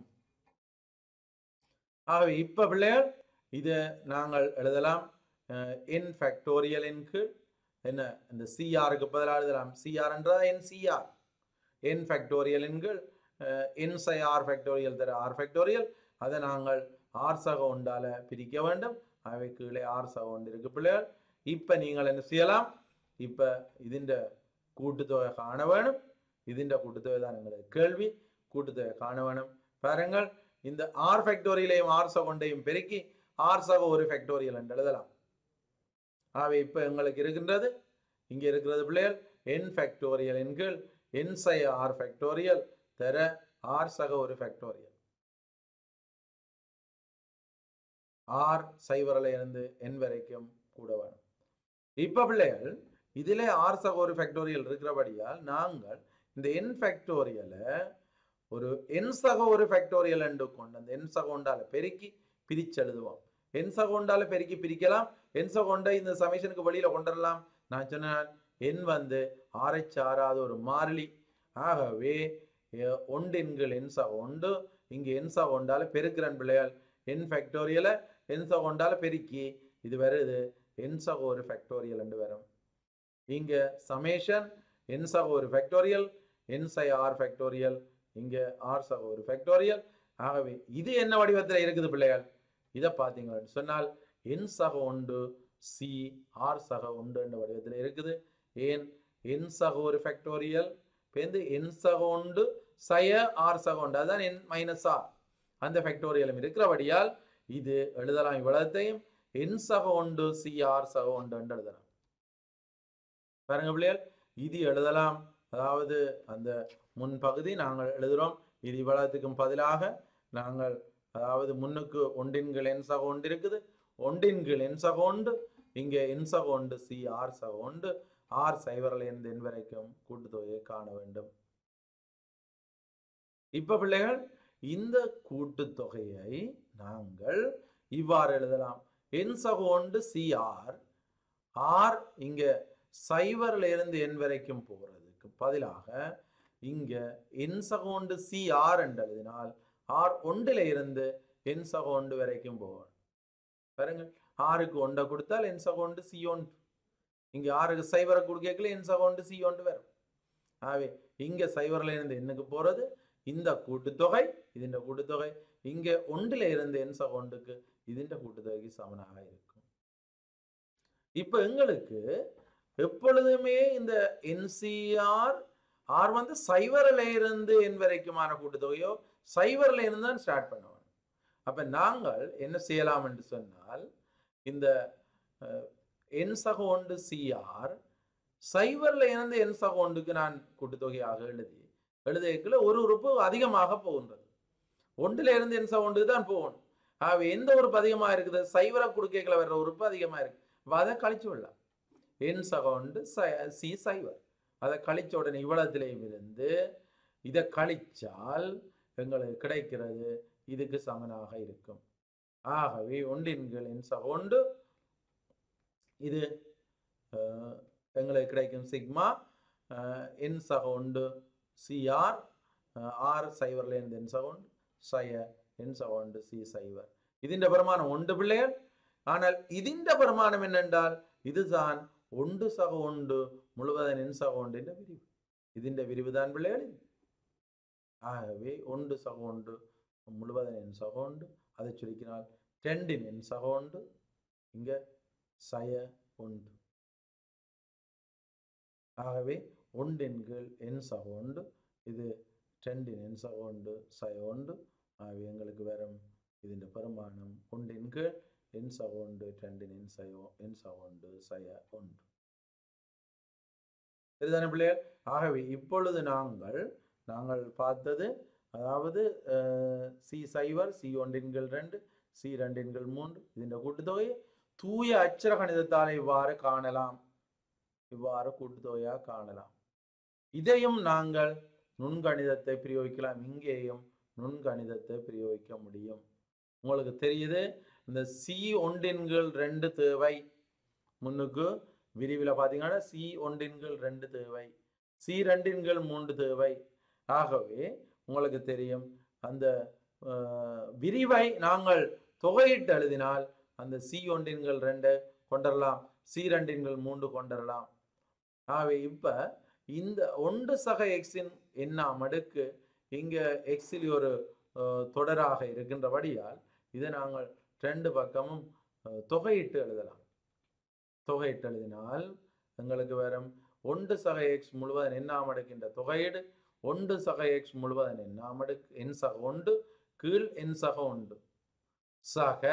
ஆகவே இப்ப பிள்ளைகள் இதை நாங்கள் எழுதலாம் என் ஃபேக்டோரியலின் கீழ் என்ன இந்த சிஆருக்கு பதிலாக எழுதலாம் சிஆர் என்றால் என் சிஆர் என் ஃபேக்டோரியலின் கீழ் என் சை ஆர் ஃபேக்டோரியல் தர ஆர் ஃபேக்டோரியல் அதை நாங்கள் ஆர் சக உண்டால பிரிக்க வேண்டும் அவை கீழே ஆர் சக உண்டு இருக்கு பிள்ளைகள் இப்ப நீங்கள் என்ன செய்யலாம் இப்ப ഇതിൻ്റെ കൂട്ടുதொகை காண வேணும் ഇതിൻ്റെ കൂട്ടുதொகை தான் எங்களுக்கு கேள்வி கூட்டுத்தொகை காண வேணும் பாருங்கள் இந்த ஆர் ஃபேக்டோரியலையும் ஆர் சகொண்டையும் பெருக்கி ஆர் சக ஒரு ஃபேக்டோரியல் என்று எழுதலாம் ஆகவே இப்போ எங்களுக்கு இருக்கின்றது இங்கே இருக்கிறது பிள்ளைகள் என் ஃபேக்டோரியல் எண்கள் என் சை ஆர் ஃபேக்டோரியல் தர ஆர் சக ஒரு ஃபேக்டோரியல் ஆர் சைவரில் இருந்து என் வரைக்கும் கூட வேணும் இப்போ பிள்ளைகள் இதிலே ஆர் சக ஒரு ஃபேக்டோரியல் இருக்கிறபடியால் நாங்கள் இந்த என் ஃபேக்டோரியலை ஒரு என் சக ஒரு ஃபேக்டோரியல் என்று கொண்டு அந்த என் சக உண்டால பெருக்கி பிரிச்சு எழுதுவோம் என் சக உண்டால பெருக்கி பிரிக்கலாம் என் சக உண்டை இந்த சமேஷனுக்கு வெளியில கொண்டுடலாம் நான் சொன்னேன் என் வந்து ஆரை சாராத ஒரு மாறிலி ஆகவே எ- ஒண்டெண்கள் என் சக உண்டு இங்கே என் சக உண்டால பெருக்கிறன் பிள்ளைகள் என் ஃபேக்டோரியலை என் சக உண்டால பெருக்கி இது வருது என் சக ஒரு ஃபேக்டோரியல் என்று வரும் இங்க சமேஷன் என் சக ஒரு ஃபேக்டோரியல் என் சை ஆர் ஃபேக்டோரியல் இங்க ஆர் சக ஒரு ஃபேக்டோரியல் ஆகவே இது என்ன வடிவத்தில் இருக்குது பிள்ளைகள் இதை பார்த்தீங்கன்னு சொன்னால் என் சக உண்டு சி ஆர் சக உண்டு என்ற வடிவத்தில் இருக்குது ஏன் என் சக ஒரு ஃபேக்டோரியல் பேருந்து என் சக உண்டு சய ஆர் சக உண்டு அதான் என் மைனஸ் ஆர் அந்த ஃபேக்டோரியலும் இருக்கிறபடியால் இது எழுதலாம் இவ்வளத்தையும் என் சக உண்டு சி ஆர் சக உண்டு என்று எழுதலாம் பாருங்க பிள்ளைகள் இது எழுதலாம் அதாவது அந்த முன்பகுதி நாங்கள் எழுதுகிறோம் இது இவ்வளவுக்கும் பதிலாக நாங்கள் அதாவது முன்னுக்கு ஒன்றின்கள் என் சக ஒன்று இருக்குது ஒன்றின்கள் என் சக உண்டு இங்கே என் சக உண்டு சி ஆர் சக உண்டு ஆர் சைவரில் இருந்து என் வரைக்கும் கூட்டுத்தொகையை காண வேண்டும் இப்ப பிள்ளைகள் இந்த கூட்டுத்தொகையை நாங்கள் இவ்வாறு எழுதலாம் என் சக உண்டு சி ஆர் ஆர் இங்க சைவர்ல இருந்து என் வரைக்கும் போறதுக்கு பதிலாக இங்க என் சகோண்டு சி ஆர் என்று எழுதினால் ஆர் ஒன்றில் இருந்து என் சகோண்டு வரைக்கும் போகும் பாருங்க ஆறுக்கு ஒன்றை கொடுத்தால் என் சகோண்டு சி ஒன்று இங்க ஆறுக்கு சைவரை கொடுக்கல என் சகோண்டு சி ஒன்று வரும் ஆகவே இங்க சைவர்ல இருந்து எண்ணுக்கு போறது இந்த கூட்டுத்தொகை ഇതിന്റെ கூட்டுத்தொகை இங்க ஒன்றில் இருந்து என் சகோண்டுக்கு ഇതിന്റെ கூட்டுத்தொகைக்கு சமனாக இருக்கும் இப்ப எங்களுக்கு எப்பொழுதுமே இந்த என்சிஆர் ஆர் வந்து சைவரில் இருந்து என் வரைக்குமான கூட்டுத்தொகையோ சைவரில் இருந்து தான் ஸ்டார்ட் பண்ணுவோம் அப்ப நாங்கள் என்ன செய்யலாம் என்று சொன்னால் இந்த அஹ், என் சகோண்டு சிஆர் சைவரில் இருந்து என் சகோண்டுக்கு நான் கூட்டுத்தொகையாக எழுதி எழுதியக்குள்ள ஒரு உறுப்பு அதிகமாக போகின்றது ஒன்றில் இருந்து என் சகோண்டுக்கு தான் போகணும் ஆகவே எந்த உறுப்பு அதிகமாக இருக்குது சைவரை கொடுக்கல வர்ற உறுப்பு அதிகமாக இருக்கு அப்ப அதை கழிச்சு விடலாம் என் சகோண்டு ச- சி சைவர் அதை கழிச்ச உடனே இவ்வளத்திலையும் இருந்து இதை கழிச்சால் எங்களுக்கு கிடைக்கிறது இதுக்கு சமனாக இருக்கும் ஆகவே ஒன்றின்கள் என் சகோண்டு இது அஹ், எங்களுக்கு கிடைக்கும் சிக்மா என் சகோண்டு சிஆர் ஆர் சைவர்ல இருந்து என் சகோண்டு சய என் சகோண்டு சி சைவர் ഇതിന്റെ പ്രമാണം ഉണ്ട് പിള്ളേർ ஆனால் ഇതിന്റെ പ്രമാണം என்னென்றால் இதுதான் ஒன்று சக ஒன்று முழுவதன் என் சக ஒன்றின் விரிவு ഇതിന്റെ விரிவு தான் பிள்ளைகள் இது. ஆகவே ஒன்று சக ஒன்று முழுவதன் என் சக உண்டு அதை சுருக்கினால் டெண்டின் என் சக உண்டு இங்க சய உண்டு ஆகவே ஒன்றெண்கள் என் சக உண்டு இது டெண்டின் என் சக உண்டு சய உண்டு ஆகவே எங்களுக்கு வரும் ഇതിന്റെ பெருமானம் ஒன்றெண்கள் என் சக உண்டு டெண்டின் என் சய என் சக உண்டு சய உண்டு சரிதானே பிள்ளைகள் ஆகவே இப்பொழுது நாங்கள் நாங்கள் பார்த்தது அதாவது சி சைவர் சி ஒன்றின்கள் ரெண்டு சி ரெண்டின்கள் மூன்று ഇതിന്റെ கூட்டுத்தொகையை தூய அச்சர கணிதத்தால் இவ்வாறு காணலாம் இவ்வாறு கூட்டுத்தொகையாக காணலாம் இதையும் நாங்கள் நுண்கணிதத்தை பிரயோகிக்கலாம் இங்கேயும் நுண்கணிதத்தை பிரயோகிக்க முடியும் உங்களுக்கு தெரியுது இந்த சி ஒன்றின்கள் ரெண்டு தேவை முன்னுக்கு விரிவில் பார்த்தீங்கன்னா சி ஒன்றின்கள் ரெண்டு தேவை சி ரெண்டின்கள் மூன்று தேவை ஆகவே உங்களுக்கு தெரியும் அந்த அஹ், விரிவை நாங்கள் தொகையிட்டு எழுதினால் அந்த சி ஒன்றின்கள் ரெண்டு கொண்டரலாம் சி ரெண்டின்கள் மூன்று கொண்டரலாம் ஆகவே இப்ப இந்த ஒன்று சக எக்ஸின் என்ன மடுக்கு இங்க எக்ஸில் ஒரு அஹ், தொடராக இருக்கின்றபடியால் இதை நாங்கள் ரெண்டு பக்கமும் அஹ், தொகையிட்டு எழுதலாம் தொகையிட்டு எழுதினால் எங்களுக்கு வரும் ஒன்று சக எக்ஸ் முழுவதன் எண்ணாம் அடுக்கின்ற தொகையீடு ஒன்று சக எக்ஸ் முழுவதன் எண்ணாம் அடுக்கு என் சக ஒன்று கீழ் என் சக ஒன்று சக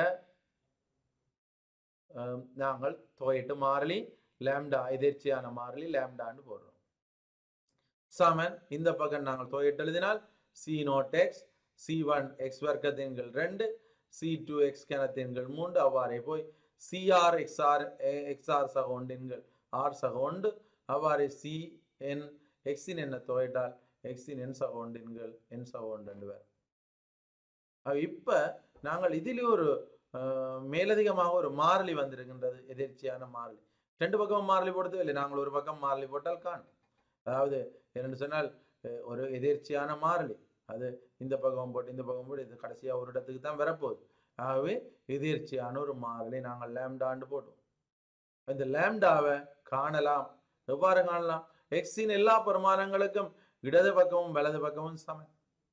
அஹ், நாங்கள் தொகையிட்டு மாறிலி லேம்டா எதிர்ச்சியான மாறிலி லேம்டான்னு போடுறோம் சமன் இந்த பக்கம் நாங்கள் தொகையிட்டு எழுதினால் C naught x C one x வர்க்கத்தின்கள் ரெண்டு சி டூ எக்ஸ் கனத்தின்கள் மூன்று அவ்வாறே போய் சிஆர் எக்ஸ்ஆர் எக்ஸ்ஆர் சக ஒன்றின்கள் ஆர் சக ஒன்று அவ்வாறே சி என் எக்ஸின் என்ன தொகையிட்டால் எக்ஸின் என் சக ஒன்றின்கள் என் சக ஒன்று ரெண்டு பேர் இப்ப நாங்கள் இதிலே ஒரு அஹ், மேலதிகமாக ஒரு மாறிலி வந்திருக்கின்றது எதிர்ச்சியான மாறிலி ரெண்டு பக்கம் மாறிலி போடுறது இல்லை நாங்கள் ஒரு பக்கம் மாறிலி போட்டால் காணும் அதாவது என்னென்னு சொன்னால் அஹ், ஒரு எதிர்ச்சியான மாறிலி அது இந்த பக்கம் போட்டு இந்த பக்கம் போட்டு இது கடைசியாக ஒரு இடத்துக்கு தான் வரப்போகுது ஆகவே எதிர்ச்சியான ஒரு மாறிலி நாங்கள் லேம்டான்னு போட்டோம் இந்த லேம்டாவை காணலாம் எவ்வாறு காணலாம் எக்ஸின் எல்லா பெருமானங்களுக்கும் இடது பக்கமும் வலது பக்கமும் சமம்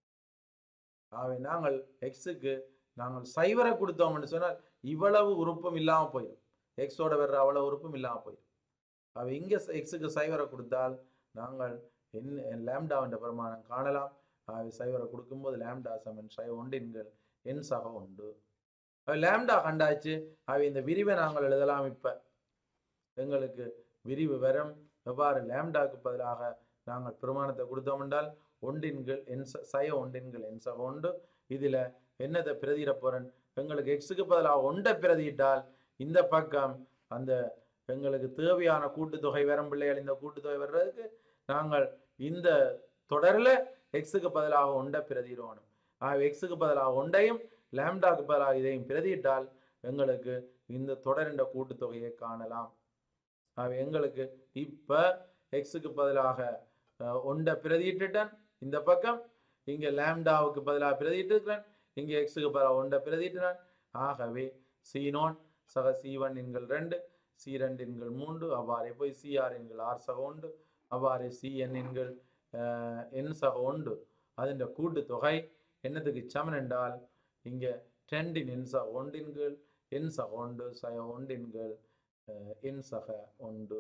ஆகவே நாங்கள் எக்ஸுக்கு நாங்கள் சைவரை கொடுத்தோம்னு சொன்னால் இவ்வளவு உறுப்பும் இல்லாமல் போயிடும் எக்ஸோட வர்ற அவ்வளவு உறுப்பும் இல்லாமல் போயிடும் அவ இங்கே எக்ஸுக்கு சைவரை கொடுத்தால் நாங்கள் என் லேம்டாவின் பிரமாணம் காணலாம் ஆகவே சைவரை கொடுக்கும்போது லேம்டா சமன் சை ஒன்றின்கள் என் சக உண்டு அவை லேம்டா கண்டாச்சு அவை இந்த விரிவை நாங்கள் எழுதலாம் இப்ப எங்களுக்கு விரிவு வரும் எவ்வாறு லேம்டாக்கு பதிலாக நாங்கள் பிரமாணத்தை கொடுத்தோம் என்றால் ஒன்றின்கள் என் ச- சய ஒன்றின்கள் என் சக உண்டு இதுல என்னதை பிரதியிட போறேன் எங்களுக்கு எக்ஸுக்கு பதிலாக ஒன்றை பிரதியிட்டால் இந்த பக்கம் அந்த எங்களுக்கு தேவையான கூட்டுத்தொகை வரும் பிள்ளைகள் இந்த கூட்டுத்தொகை வர்றதுக்கு நாங்கள் இந்த தொடரில் எக்ஸுக்கு பதிலாக ஒன்றை பிரதியிடணும் ஆக எக்ஸுக்கு பதிலாக ஒன்றையும் லேம்டாக்கு பதிலாக இதையும் பிரதியிட்டால் எங்களுக்கு இந்த தொடரின் கூட்டுத்தொகையை காணலாம் ஆக எங்களுக்கு இப்போ எக்ஸுக்கு பதிலாக அஹ், ஒன்றை பிரதியிட்டுட்டேன் இந்த பக்கம் இங்கே லேம்டாவுக்கு பதிலாக பிரதியிட்டிருக்கிறேன் இங்கே எக்ஸுக்கு பதிலாக ஒன்றை பிரதியிட்டினான் ஆகவே சீனோன் சக சி ஒன் எண்கள் ரெண்டு சி ரெண்டு எண்கள் மூன்று அவ்வாறே போய் சிஆர் எண்கள் ஆர் சக உண்டு அவ்வாறே சி என் எண்கள் அஹ், என் சக உண்டு അതിൻ്റെ കൂട്ടുതൊகை എന്നതുக்கு சமன் என்றால் இங்கே ரெண்டின் என் சக ஒன்றின்கள் என் சக உண்டு சக ஒன்றின்கள் அஹ், என் சக உண்டு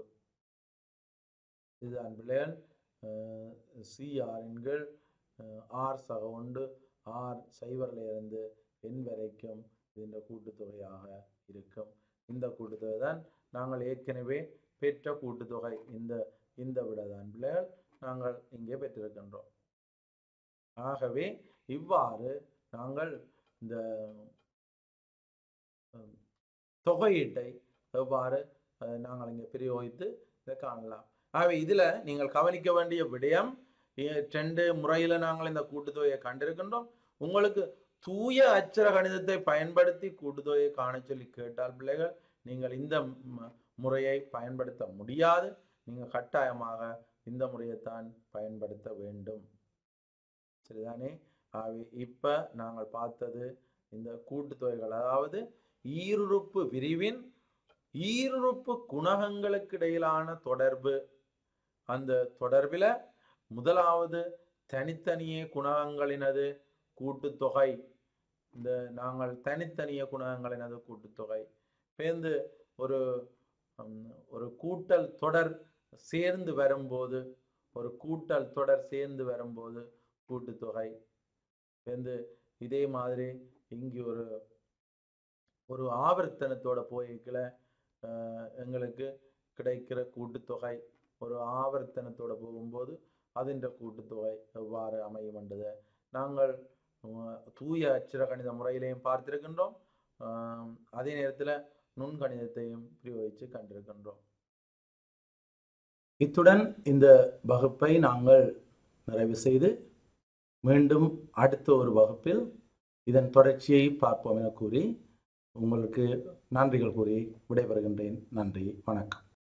இதுதான் பிள்ளைகள் சிஆர் எண்கள் ஆர் சக உண்டு ஆர் சைவரில் இருந்து எண் வரைக்கும் இந்த கூட்டுத்தொகையாக இருக்கும் இந்த கூட்டுத்தொகை தான் நாங்கள் ஏற்கனவே பெற்ற கூட்டுத்தொகை இந்த இந்த விட தான் பிள்ளைகள் நாங்கள் இங்கே பெற்றிருக்கின்றோம் ஆகவே இவ்வாறு நாங்கள் இந்த ஹம், தொகையீட்டை எவ்வாறு அஹ், நாங்கள் இங்கே பிரயோகித்து இதை காணலாம் ஆகவே இதில் நீங்கள் கவனிக்க வேண்டிய விடயம் இ- ரெண்டு முறையில் நாங்கள் இந்த கூட்டுத்தொகையை கண்டிருக்கின்றோம் உங்களுக்கு தூய அச்சர கணிதத்தை பயன்படுத்தி கூட்டுத்தொகையை காண சொல்லி கேட்டால் பிள்ளைகள் நீங்கள் இந்த ம- முறையை பயன்படுத்த முடியாது நீங்கள் கட்டாயமாக இந்த முறையைத்தான் பயன்படுத்த வேண்டும் சரிதானே ஆகவே இப்போ நாங்கள் பார்த்தது இந்த கூட்டுத்தொகைகள் அதாவது ஈருறுப்பு விரிவின் ஈருறுப்பு குணகங்களுக்கு இடையிலான தொடர்பு அந்த தொடர்பில் முதலாவது தனித்தனியே குணகங்களினது கூட்டுத்தொகை இந்த நாங்கள் தனித்தனிய குணகங்களினது கூட்டுத்தொகை பேர்ந்து ஒரு ஹம், ஒரு கூட்டல் தொடர் சேர்ந்து வரும்போது ஒரு கூட்டல் தொடர் சேர்ந்து வரும்போது கூட்டுத்தொகை வந்து இதே மாதிரி இங்கே ஒரு ஒரு ஆவர்த்தனத்தோட போய்க்கல எங்களுக்கு கிடைக்கிற கூட்டுத்தொகை ஒரு ஆவர்த்தனத்தோட போகும்போது அதின்ற கூட்டுத்தொகை எவ்வாறு அமையும் என்றதை நாங்கள் அஹ், தூய அச்சிர கணித முறையிலையும் பார்த்திருக்கின்றோம் ஆம், அதே நேரத்தில் நுண்கணிதத்தையும் பிரயோகித்து கண்டிருக்கின்றோம் இத்துடன் இந்த வகுப்பை நாங்கள் நிறைவு செய்து மீண்டும் அடுத்த ஒரு வகுப்பில் இதன் தொடர்ச்சியை பார்ப்போம் என கூறி உங்களுக்கு நன்றிகள் கூறி விடைபெறுகின்றேன் நன்றி வணக்கம்